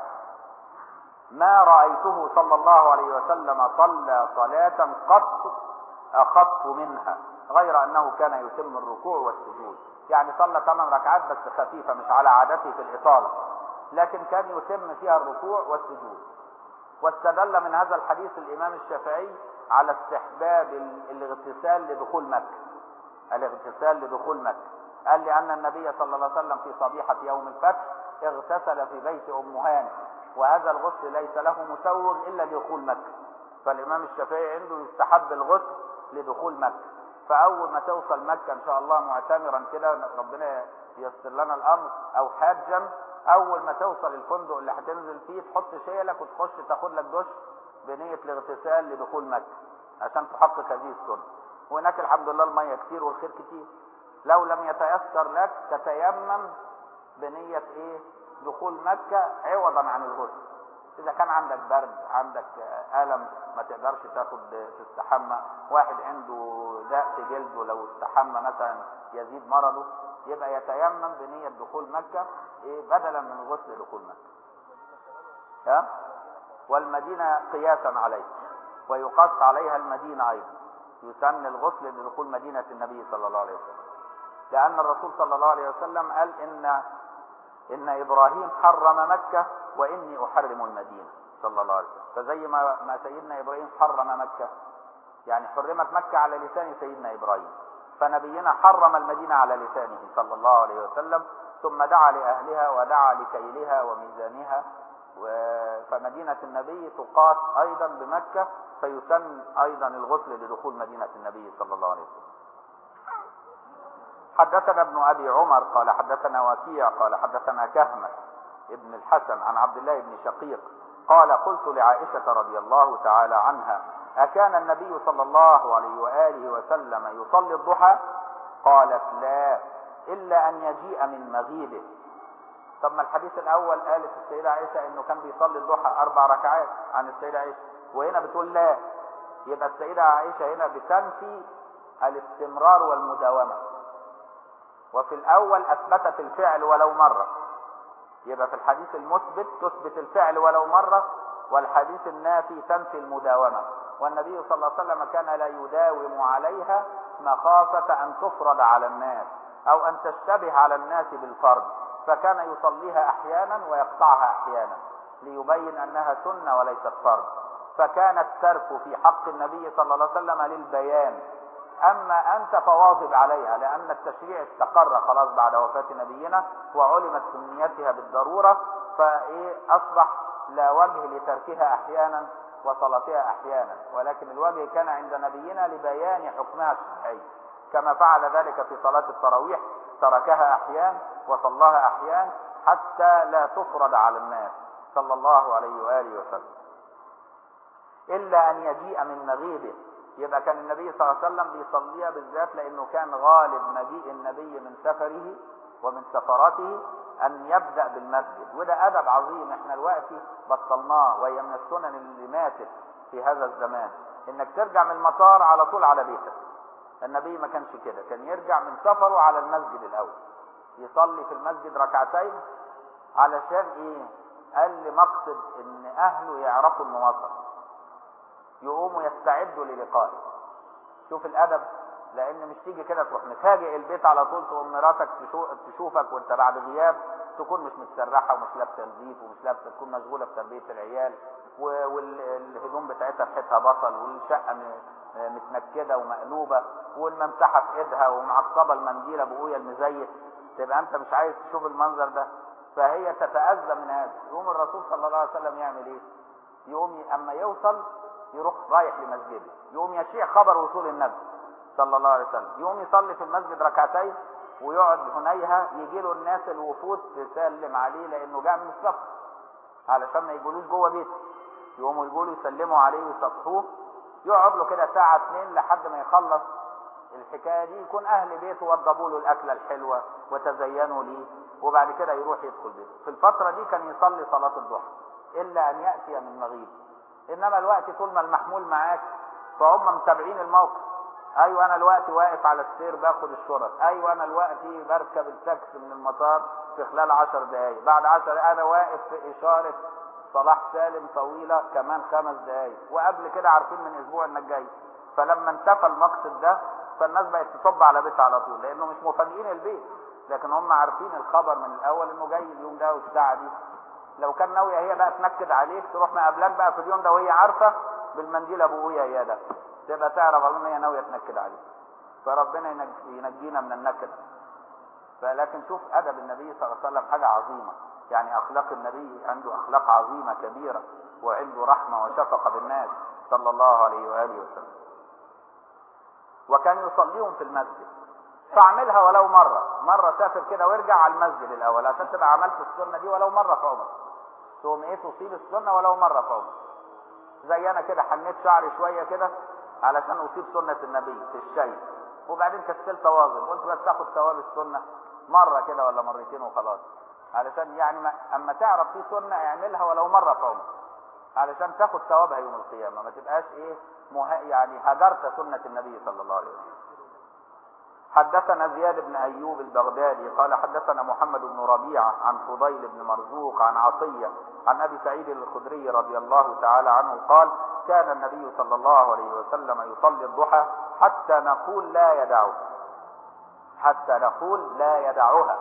ما رأيته صلى الله عليه وسلم صلى صلاة قط أخف منها غير أنه كان يتم الركوع والسجود يعني صلى ثمان ركعات بس خفيفة مش على عادته في الإطالة لكن كان يتم فيها الركوع والسجود واستدل من هذا الحديث الإمام الشافعي على استحباب الاغتسال لدخول مكة الاغتسال لدخول مكة قال لأن النبي صلى الله عليه وسلم في صبيحة يوم الفتح اغتسل في بيت أم هانئ وهذا الغسل ليس له مسوغ إلا لدخول مكة فالإمام الشافعي عنده يستحب الغسل لدخول مكة فأول ما توصل مكة إن شاء الله معتمرا كده ربنا ييسر لنا الأمر أو حاجا أول ما توصل الفندق اللي هتنزل فيه تحط شيلك وتخش تاخد لك دش بنية الاغتسال لدخول مكة عشان تحقق هذه السنة وهناك الحمد لله المية كتير والخير كتير لو لم يتيسر لك تتيمم بنية ايه دخول مكة عوضا عن الغسل اذا كان عندك برد عندك الم ما تقدرش تاخد تستحمى واحد عنده داء في جلده لو استحمى مثلا يزيد مرضه يبقى يتيمم بنية دخول مكة إيه بدلا من غسل دخول مكة ها والمدينة قياسا عليه ويقاس عليها المدينة أيضا يسن الغسل لدخول مدينة النبي صلى الله عليه وسلم لأن الرسول صلى الله عليه وسلم قال إن إن إبراهيم حرم مكة وإني أحرم المدينة صلى الله عليه وسلم فزي ما ما سيدنا إبراهيم حرم مكة يعني حرمت مكة على لسان سيدنا إبراهيم فنبينا حرم المدينة على لسانه صلى الله عليه وسلم ثم دعا لأهلها ودعا لكيلها وميزانها فمدينة النبي تقاس أيضا بمكة فيسن أيضا الغسل لدخول مدينة النبي صلى الله عليه وسلم حدثنا ابن أبي عمر قال حدثنا وكيع قال حدثنا كهمة ابن الحسن عن عبد الله بن شقيق قال قلت لعائشة رضي الله تعالى عنها أكان النبي صلى الله عليه وآله وسلم يصلي الضحى قالت لا إلا أن يجيء من مغيبه طب ما الحديث الأول قالت السيدة عائشة إنه كان بيصلي الضحى أربع ركعات عن السيدة عائشة وهنا بتقول لا يبقى السيدة عائشة هنا بتنفي الاستمرار والمداومة وفي الأول أثبتت الفعل ولو مرة يبقى في الحديث المثبت تثبت الفعل ولو مرة والحديث النافي تنفي المداومة والنبي صلى الله عليه وسلم كان لا يداوم عليها مخافة أن تفرض على الناس أو أن تشتبه على الناس بالفرض فكان يصليها أحيانا ويقطعها أحيانا ليبين أنها سنة وليست فرض فكان الترك في حق النبي صلى الله عليه وسلم للبيان أما أنت فواظب عليها لأن التشريع استقر خلاص بعد وفاة نبينا وعلمت سنيتها بالضرورة فإيه أصبح لا وجه لتركها أحيانا وصلاتها أحيانا ولكن الوجه كان عند نبينا لبيان حكمها الشرعي كما فعل ذلك في صلاة التراويح تركها أحيان وصلاها أحيان حتى لا تفرض على الناس صلى الله عليه وآله وسلم إلا أن يجيء من مغيبه يبقى كان النبي صلى الله عليه وسلم بيصليها بالذات لأنه كان غالب مجيء النبي من سفره ومن سفراته أن يبدأ بالمسجد وده أدب عظيم احنا دلوقتي بطلناه وهي من السنن اللي ماتت في هذا الزمان انك ترجع من المطار على طول على بيتك النبي ما كانش كده كان يرجع من سفره على المسجد الأول يصلي في المسجد ركعتين علشان ايه قال لمقصد ان اهله يعرفوا انه وصل يقوموا يستعدوا للقائه شوف الادب لان مش تيجي كده تروح مفاجئ البيت على طول تقوم مراتك تشوفك وانت بعد غياب تكون مش متسرحه ومش لابسه نظيف ومش لابسه تكون مشغوله في تربيه العيال والهدوم بتاعتها ريحتها بصل والشقه متنكده ومقلوبه والممسحه في ايدها ومعصبه المنديل ابويا المزيت تبقى انت مش عايز تشوف المنظر ده فهي تتاذى من هذا يقوم الرسول صلى الله عليه وسلم يعمل ايه يقوم اما يوصل يروح رايح لمسجده يقوم يشيع خبر وصول النبي صلى الله عليه وسلم يقوم يصلي في المسجد ركعتين ويقعد هنيها يجي له الناس الوفود تسلم عليه لانه جاء من السفر علشان ما يقولوش جوه بيته يقوموا يقولوا يسلموا عليه ويصفحوه يقعد له كده ساعة اتنين لحد ما يخلص الحكاية دي يكون أهل بيته وضبوا له الأكلة الحلوة وتزينوا ليه وبعد كده يروح يدخل بيته في الفترة دي كان يصلي صلاة الضحى إلا أن يأتي من مغيب إنما الوقت طول ما المحمول معاك فهم متابعين الموقف ايوه انا الوقت واقف على السير باخد الشرط ايوه انا الوقت بركب التاكسي من المطار في خلال عشر دقايق بعد عشر انا واقف في اشارة صلاح سالم طويلة كمان خمس دقايق وقبل كده عارفين من اسبوع انك جاي فلما انتفى المقصد ده فالناس بقت تصب على بيتها على طول لانه مش مفاجئين البيت لكن هم عارفين الخبر من الاول انه جاي اليوم ده والساعة دي لو كان ناوية هي بقى تنكد عليك تروح مقابلاك بقى في اليوم ده وهي عارفة بالمنديل ابو يا ده تبقى تعرف ان هي ناويه تنكد عليه فربنا ينجينا من النكد فلكن شوف ادب النبي صلى الله عليه وسلم حاجه عظيمه يعني اخلاق النبي عنده اخلاق عظيمه كبيره وعنده رحمه وشفقه بالناس صلى الله عليه واله وسلم وكان يصليهم في المسجد فاعملها ولو مره مره سافر كده وارجع على المسجد الاول عشان تبقى عملت السنه دي ولو مره في عمرك تقوم ايه تصيب السنه ولو مره في عمرك زي انا كده حنيت شعري شويه كده علشان اصيب سنه النبي في الشيء وبعدين كسلت اواظب قلت بس اخد ثواب السنه مره كده ولا مرتين وخلاص علشان يعني ما اما تعرف في سنه اعملها ولو مره في عمرك علشان تاخد ثوابها يوم القيامه ما تبقاش ايه مه... يعني هجرت سنه النبي صلى الله عليه وسلم حدثنا زياد بن ايوب البغدادي قال حدثنا محمد بن ربيعه عن فضيل بن مرزوق عن عطيه عن ابي سعيد الخدري رضي الله تعالى عنه قال كان النبي صلى الله عليه وسلم يصلي الضحى حتى نقول لا يدعه حتى نقول لا يدعها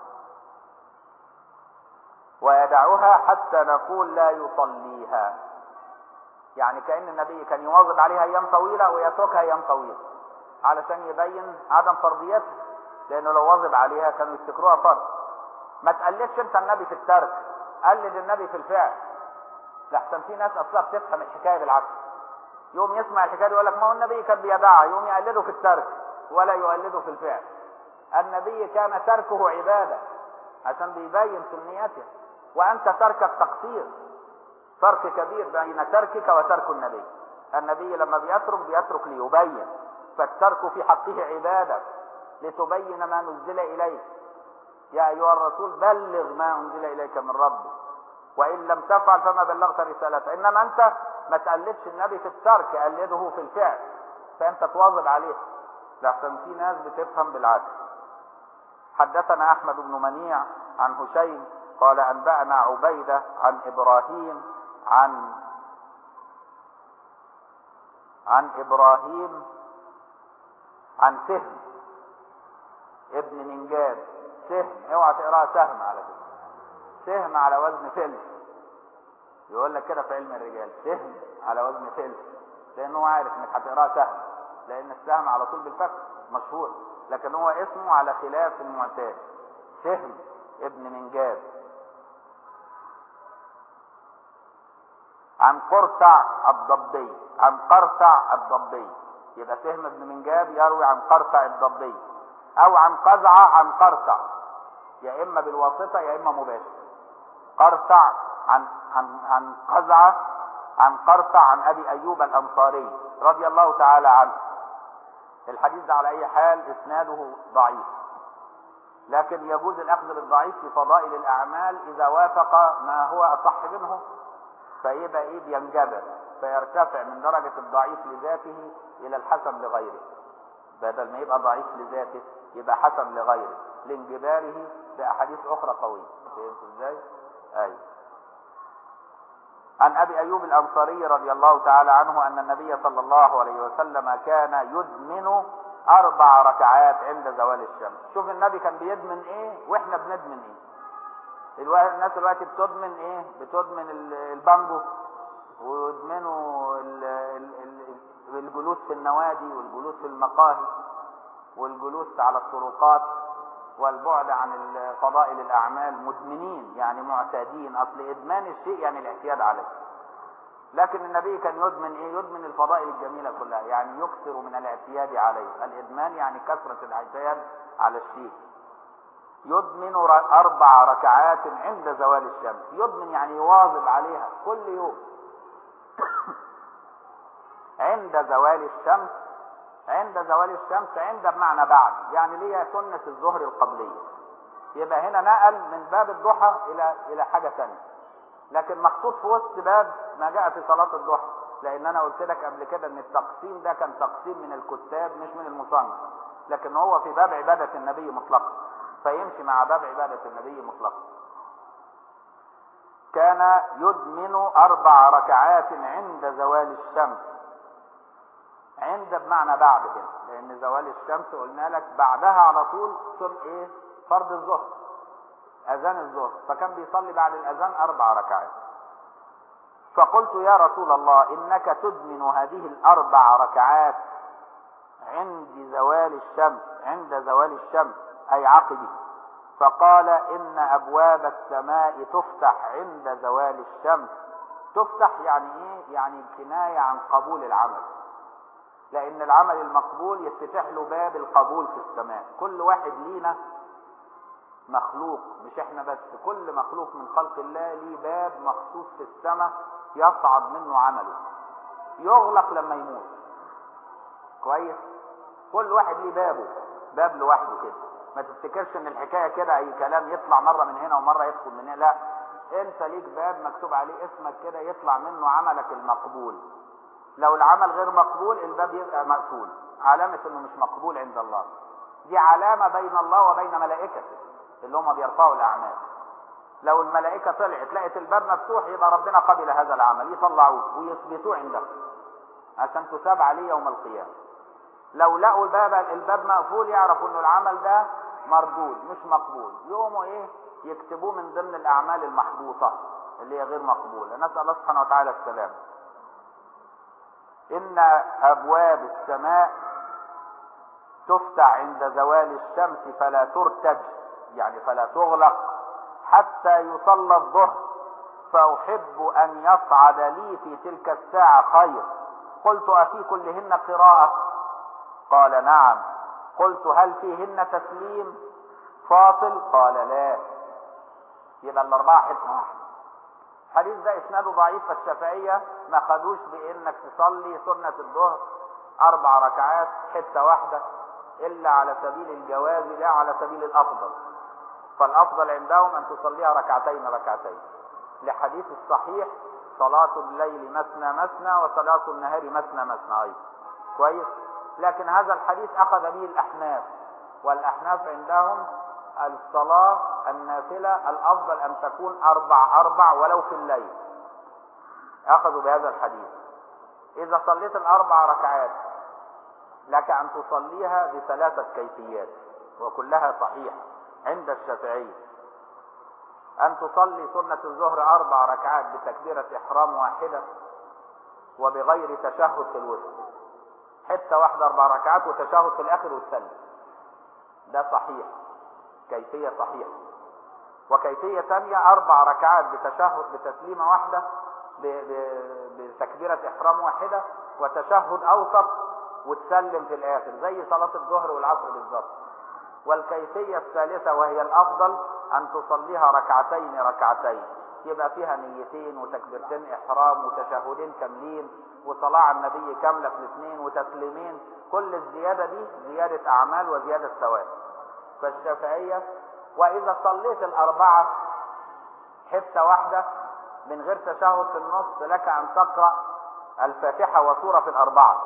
ويدعها حتى نقول لا يصليها يعني كأن النبي كان يواظب عليها أيام طويلة ويتركها أيام طويلة علشان يبين عدم فرضيتها لأنه لو واظب عليها كانوا يفتكروها فرض ما تقلدش أنت النبي في الترك قلد النبي في الفعل لحسن في ناس أصلا بتفهم الحكاية بالعكس يوم يسمع الحكاية يقول لك ما هو النبي كان بيدعها يوم يقلده في الترك ولا يقلده في الفعل النبي كان تركه عبادة عشان بيبين سنيته وأنت تركك تقصير فرق كبير بين تركك وترك النبي النبي لما بيترك بيترك ليبين فالترك في حقه عبادة لتبين ما نزل إليك يا أيها الرسول بلغ ما أنزل إليك من ربك وإن لم تفعل فما بلغت رسالته إنما أنت ما تقلدش النبي في الترك قلده في الفعل فأنت تواظب عليه لحسن في ناس بتفهم بالعكس حدثنا أحمد بن منيع عن هشيم قال أنبأنا عبيدة عن إبراهيم عن عن إبراهيم عن سهم ابن منجاد سهم اوعى تقراها سهم على كده سهم على وزن فلس يقول لك كده في علم الرجال سهم على وزن فلس لانه عارف انك هتقراها سهم لان السهم على طول بالفتح مشهور لكن هو اسمه على خلاف المعتاد سهم ابن منجاد عن قرطع الضبي عن قرطع الضبي يبقى سهم ابن منجاب يروي عن قرطع الضبي او عن قزعة عن قرطع يا اما بالواسطة يا اما مباشر قرطع عن عن عن قزعة عن قرطع عن ابي ايوب الانصاري رضي الله تعالى عنه الحديث ده على اي حال اسناده ضعيف لكن يجوز الاخذ بالضعيف في فضائل الاعمال اذا وافق ما هو اصح منه فيبقى ايه بينجبر فيرتفع من درجة الضعيف لذاته الى الحسن لغيره بدل ما يبقى ضعيف لذاته يبقى حسن لغيره لانجباره باحاديث اخرى قوية فهمت ازاي؟ ايوه عن ابي ايوب الانصاري رضي الله تعالى عنه ان النبي صلى الله عليه وسلم كان يدمن اربع ركعات عند زوال الشمس شوف النبي كان بيدمن ايه واحنا بندمن ايه الواحد الناس دلوقتي بتدمن ايه بتدمن البانجو ويدمنوا الجلوس في النوادي والجلوس في المقاهي والجلوس على الطرقات والبعد عن فضائل الاعمال مدمنين يعني معتادين اصل ادمان الشيء يعني الاعتياد عليه لكن النبي كان يدمن ايه يدمن الفضائل الجميله كلها يعني يكثر من الاعتياد عليه الادمان يعني كثره الاعتياد على الشيء يدمن اربع ركعات عند زوال الشمس يدمن يعني يواظب عليها كل يوم عند زوال الشمس عند زوال الشمس عند بمعنى بعد يعني ليها سنة الظهر القبلية يبقى هنا نقل من باب الضحى إلى إلى حاجة ثانية لكن محطوط في وسط باب ما جاء في صلاة الضحى لأن أنا قلت لك قبل كده إن التقسيم ده كان تقسيم من الكتاب مش من المصنف لكن هو في باب عبادة النبي مطلقا فيمشي مع باب عبادة النبي مطلقا كان يدمن أربع ركعات عند زوال الشمس عند بمعنى بعد كده لأن زوال الشمس قلنا لك بعدها على طول ثم إيه فرض الظهر أذان الظهر فكان بيصلي بعد الأذان أربع ركعات فقلت يا رسول الله إنك تدمن هذه الأربع ركعات عند زوال الشمس عند زوال الشمس أي عقبه فقال إن أبواب السماء تفتح عند زوال الشمس تفتح يعني إيه؟ يعني كناية عن قبول العمل لأن العمل المقبول يتفتح له باب القبول في السماء كل واحد لينا مخلوق مش احنا بس كل مخلوق من خلق الله ليه باب مخصوص في السماء يصعد منه عمله يغلق لما يموت كويس كل واحد ليه بابه باب لوحده كده ما تفتكرش ان الحكايه كده اي كلام يطلع مره من هنا ومره يدخل من هنا لا انت ليك باب مكتوب عليه اسمك كده يطلع منه عملك المقبول لو العمل غير مقبول الباب يبقى مقفول علامه انه مش مقبول عند الله دي علامه بين الله وبين ملائكته اللي هم بيرفعوا الاعمال لو الملائكه طلعت لقت الباب مفتوح يبقى ربنا قبل هذا العمل يطلعوه ويثبتوه عنده عشان تثاب عليه يوم القيامه لو لقوا الباب الباب مقفول يعرفوا ان العمل ده مردود مش مقبول يقوموا ايه يكتبوه من ضمن الاعمال المحبوطه اللي هي غير مقبوله نسال الله سبحانه وتعالى السلام ان ابواب السماء تفتح عند زوال الشمس فلا ترتج يعني فلا تغلق حتى يصلى الظهر فاحب ان يصعد لي في تلك الساعه خير قلت افي كلهن قراءه قال نعم قلت هل فيهن تسليم فاصل قال لا يبقى الاربعه حته واحده الحديث ده اسناده ضعيف فالشافعيه ما خدوش بانك تصلي سنه الظهر اربع ركعات حته واحده الا على سبيل الجواز لا على سبيل الافضل فالافضل عندهم ان تصليها ركعتين ركعتين لحديث الصحيح صلاة الليل مثنى مثنى وصلاة النهار مثنى مثنى أيضا كويس لكن هذا الحديث أخذ به الأحناف والأحناف عندهم الصلاة النافلة الأفضل أن تكون أربع أربع ولو في الليل أخذوا بهذا الحديث إذا صليت الأربع ركعات لك أن تصليها بثلاثة كيفيات وكلها صحيحة عند الشافعية أن تصلي سنة الظهر أربع ركعات بتكبيرة إحرام واحدة وبغير تشهد في الوسط حتة واحدة أربع ركعات وتشهد في الآخر وتسلم ده صحيح كيفية صحيحة وكيفية ثانية أربع ركعات بتشهد بتسليمة واحدة بتكبيرة إحرام واحدة وتشهد أوسط وتسلم في الآخر زي صلاة الظهر والعصر بالظبط والكيفية الثالثة وهي الأفضل أن تصليها ركعتين ركعتين يبقى فيها نيتين وتكبيرتين إحرام وتشهدين كاملين وصلاة على النبي كاملة في الاثنين وتسليمين كل الزيادة دي زيادة أعمال وزيادة ثواب فالشافعية وإذا صليت الأربعة حتة واحدة من غير تشهد في النص لك أن تقرأ الفاتحة وسورة في الأربعة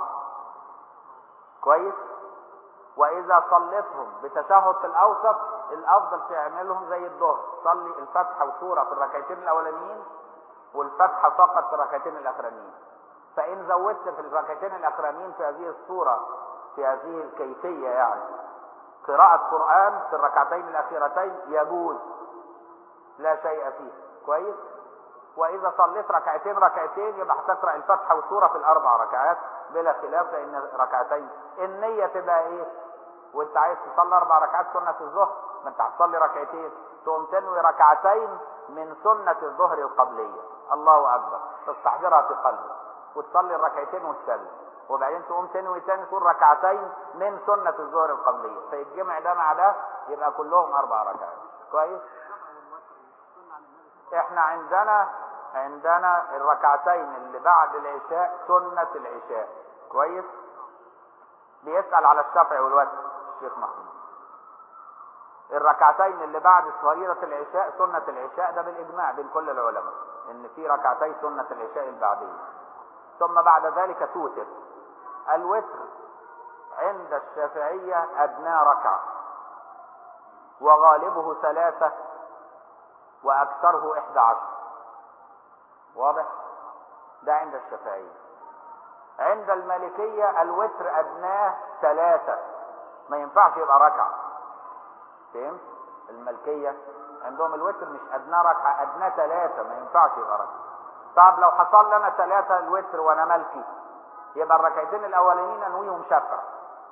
كويس وإذا صليتهم بتشهد في الأوسط الأفضل تعملهم زي الظهر صلي الفاتحة وسورة في الركعتين الأولانيين والفاتحة فقط في الركعتين الأخرانيين فإن زودت في الركعتين الأخرانيين في هذه الصورة في هذه الكيفية يعني قراءة قرآن في الركعتين الأخيرتين يجوز لا شيء فيه كويس وإذا صليت ركعتين ركعتين يبقى هتقرأ الفاتحة وسورة في الأربع ركعات بلا خلاف لأن ركعتين النية تبقى إيه؟ وأنت عايز تصلي أربع ركعات سنة الظهر ما أنت هتصلي ركعتين تقوم تنوي ركعتين من سنة الظهر القبلية الله أكبر تستحضرها في قلبك وتصلي الركعتين وتسلم وبعدين تقوم تنوي تاني تقول ركعتين من سنة الظهر القبلية فيتجمع ده مع ده يبقى كلهم أربع ركعات كويس؟ احنا عندنا عندنا الركعتين اللي بعد العشاء سنة العشاء كويس بيسأل على الشفع والوتر الشيخ محمود الركعتين اللي بعد فريضة العشاء سنة العشاء ده بالإجماع بين كل العلماء إن في ركعتي سنة العشاء البعدية ثم بعد ذلك توتر الوتر عند الشافعية أدنى ركعة وغالبه ثلاثة وأكثره إحدى عشر واضح ده عند الشافعية عند المالكية الوتر أدناه ثلاثة ما ينفعش يبقى ركعة فهمت الملكية عندهم الوتر مش أدناه ركعة أدناه ثلاثة ما ينفعش يبقى ركعة طب لو حصل لنا ثلاثة الوتر وأنا ملكي يبقى الركعتين الأولانيين أنويهم شفع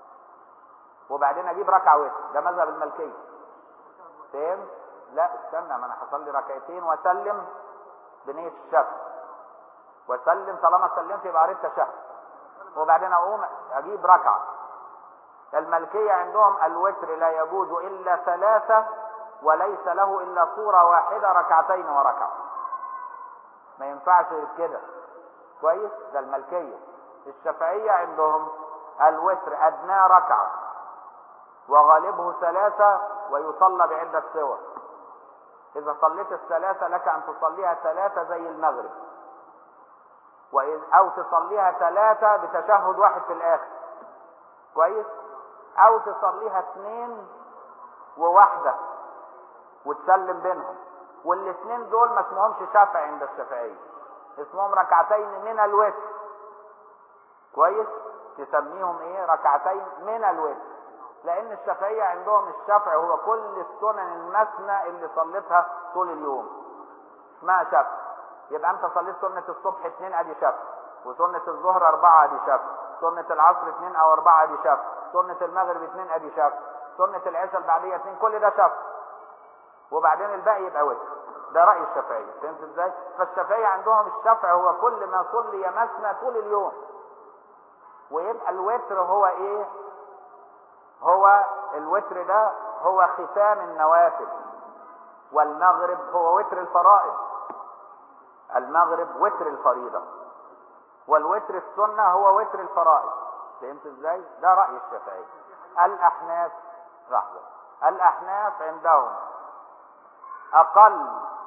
وبعدين اجيب ركعه وتر ده مذهب الملكيه فهمت لا استنى ما انا حصل لي ركعتين واسلم بنيه الشفع واسلم طالما سلمت يبقى قريت تشهد وبعدين اقوم اجيب ركعه الملكيه عندهم الوتر لا يجوز الا ثلاثه وليس له الا صوره واحده ركعتين وركعه ما ينفعش غير كده كويس ده الملكيه الشافعيه عندهم الوتر ادناه ركعه وغالبه ثلاثه ويصلى بعده صور اذا صليت الثلاثه لك ان تصليها ثلاثه زي المغرب وإذ او تصليها ثلاثه بتشهد واحد في الاخر كويس او تصليها اثنين وواحده وتسلم بينهم والاثنين دول ما اسمهمش شفع عند الشافعيه اسمهم ركعتين من الوتر كويس تسميهم ايه ركعتين من الوتر لان الشافعيه عندهم الشفع هو كل السنن المثنى اللي صليتها طول اليوم اسمها شفع يبقى انت صليت سنه الصبح اثنين ادي شفع وسنه الظهر اربعه ادي شفع سنه العصر اثنين او اربعه ادي شفع سنه المغرب اثنين ادي شفع سنه العشاء البعديه اثنين كل ده شفع وبعدين الباقي يبقى وتر ده راي الشافعيه فهمت ازاي فالشافعيه عندهم الشفع هو كل ما صلي مثنى طول اليوم ويبقى الوتر هو ايه هو الوتر ده هو ختام النوافل والمغرب هو وتر الفرائض المغرب وتر الفريضة والوتر السنة هو وتر الفرائض فهمت ازاي ده رأي الشافعي الأحناف لحظة الأحناف عندهم أقل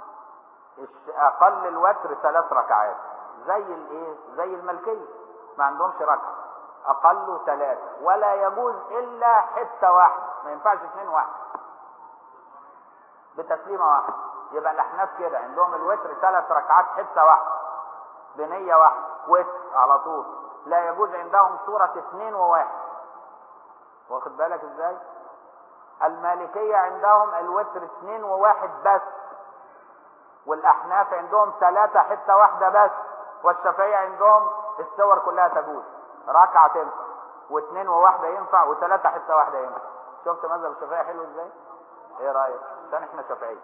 أقل الوتر ثلاث ركعات زي الايه زي الملكية ما عندهمش ركعة أقل ثلاثة ولا يجوز إلا حتة واحدة ما ينفعش اثنين واحد بتسليمة واحدة يبقى الأحناف كده عندهم الوتر ثلاث ركعات حتة واحدة بنية واحدة وتر على طول لا يجوز عندهم صورة اثنين وواحد واخد بالك ازاي المالكية عندهم الوتر اثنين وواحد بس والأحناف عندهم ثلاثة حتة واحدة بس والشافعية عندهم الصور كلها تجوز ركعة تنفع واثنين وواحدة ينفع وثلاثة حتة واحدة ينفع شفت مذهب الشافعية حلو ازاي؟ ايه رأيك؟ عشان احنا شافعية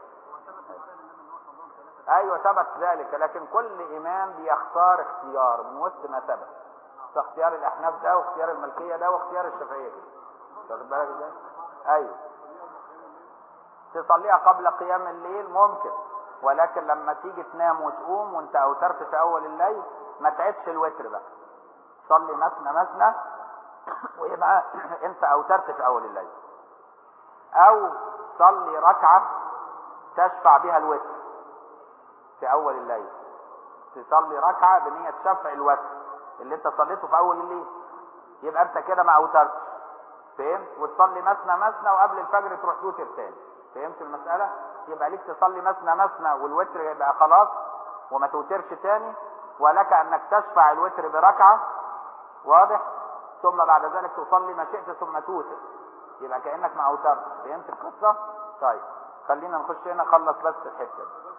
ايوه ثبت ذلك لكن كل امام بيختار اختيار من وسط ما ثبت فاختيار الاحناف ده واختيار الملكية ده واختيار الشافعية كده واخد بالك ازاي؟ ايوه تصليها قبل قيام الليل ممكن ولكن لما تيجي تنام وتقوم وانت اوترت في اول الليل ما تعدش الوتر بقى صلي مثنى مثنى ويبقى انت اوترت في اول الليل او صلي ركعة تشفع بها الوتر في اول الليل تصلي ركعة بنية شفع الوتر اللي انت صليته في اول الليل يبقى انت كده ما اوترتش فهمت وتصلي مثنى مثنى وقبل الفجر تروح توتر تاني فهمت المسألة يبقى ليك تصلي مثنى مثنى والوتر يبقى خلاص وما توترش تاني ولك انك تشفع الوتر بركعة واضح ثم بعد ذلك تصلي ما شئت ثم توتر يبقى كأنك ما اوترتش فهمت القصة طيب خلينا نخش هنا خلص بس الحتة دي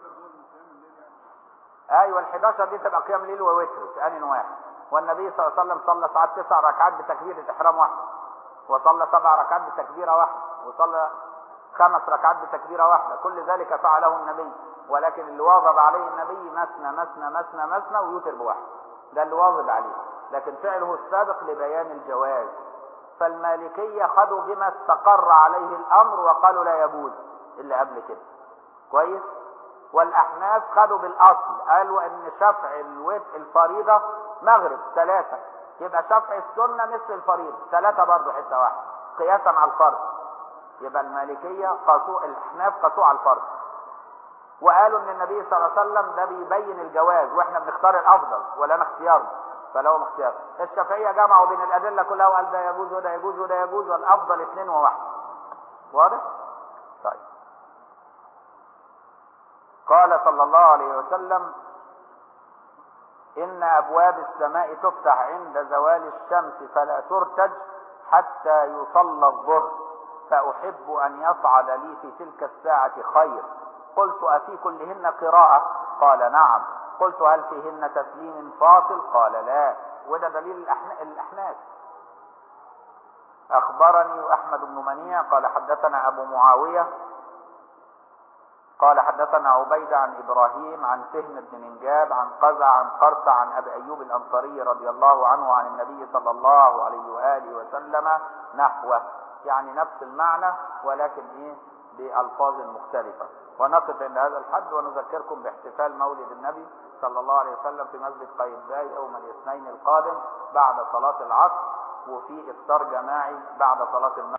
ايوه ال11 دي تبقى قيام ليل ووتر في ان واحد والنبي صلى الله عليه وسلم صلى ساعات تسع ركعات بتكبيرة احرام واحد وصلى سبع ركعات بتكبيرة واحدة وصلى خمس ركعات بتكبيرة واحدة كل ذلك فعله النبي ولكن اللي واظب عليه النبي مثنى مثنى مثنى مثنى ويوتر بواحد ده اللي واظب عليه لكن فعله السابق لبيان الجواز فالمالكية خدوا بما استقر عليه الأمر وقالوا لا يجوز اللي قبل كده كويس والأحناف خدوا بالأصل قالوا أن شفع الوت الفريضة مغرب ثلاثة يبقى شفع السنة مثل الفريضة ثلاثة برضه حتة واحدة قياسا على الفرض يبقى المالكية قاسوا الأحناف قاسوا على الفرض وقالوا ان النبي صلى الله عليه وسلم ده بيبين الجواز واحنا بنختار الافضل ولا انا اختيارنا فلو اختيار الشافعية جمعوا بين الادلة كلها وقال ده يجوز وده يجوز وده يجوز والافضل اثنين وواحد واضح طيب قال صلى الله عليه وسلم ان ابواب السماء تفتح عند زوال الشمس فلا ترتج حتى يصلى الظهر فاحب ان يصعد لي في تلك الساعة خير قلت أفي كلهن قراءة قال نعم قلت هل فيهن تسليم فاصل قال لا وده دليل الأحناف أخبرني أحمد بن منيع قال حدثنا أبو معاوية قال حدثنا عبيدة عن إبراهيم عن سهم بن منجاب عن قزع عن قرصة عن أبي أيوب الأنصاري رضي الله عنه عن النبي صلى الله عليه وآله وسلم نحوه يعني نفس المعنى ولكن إيه بألفاظ مختلفة ونقف عند هذا الحد ونذكركم باحتفال مولد النبي صلى الله عليه وسلم في مسجد قايتباي يوم الاثنين القادم بعد صلاة العصر وفي إفطار جماعي بعد صلاة المغرب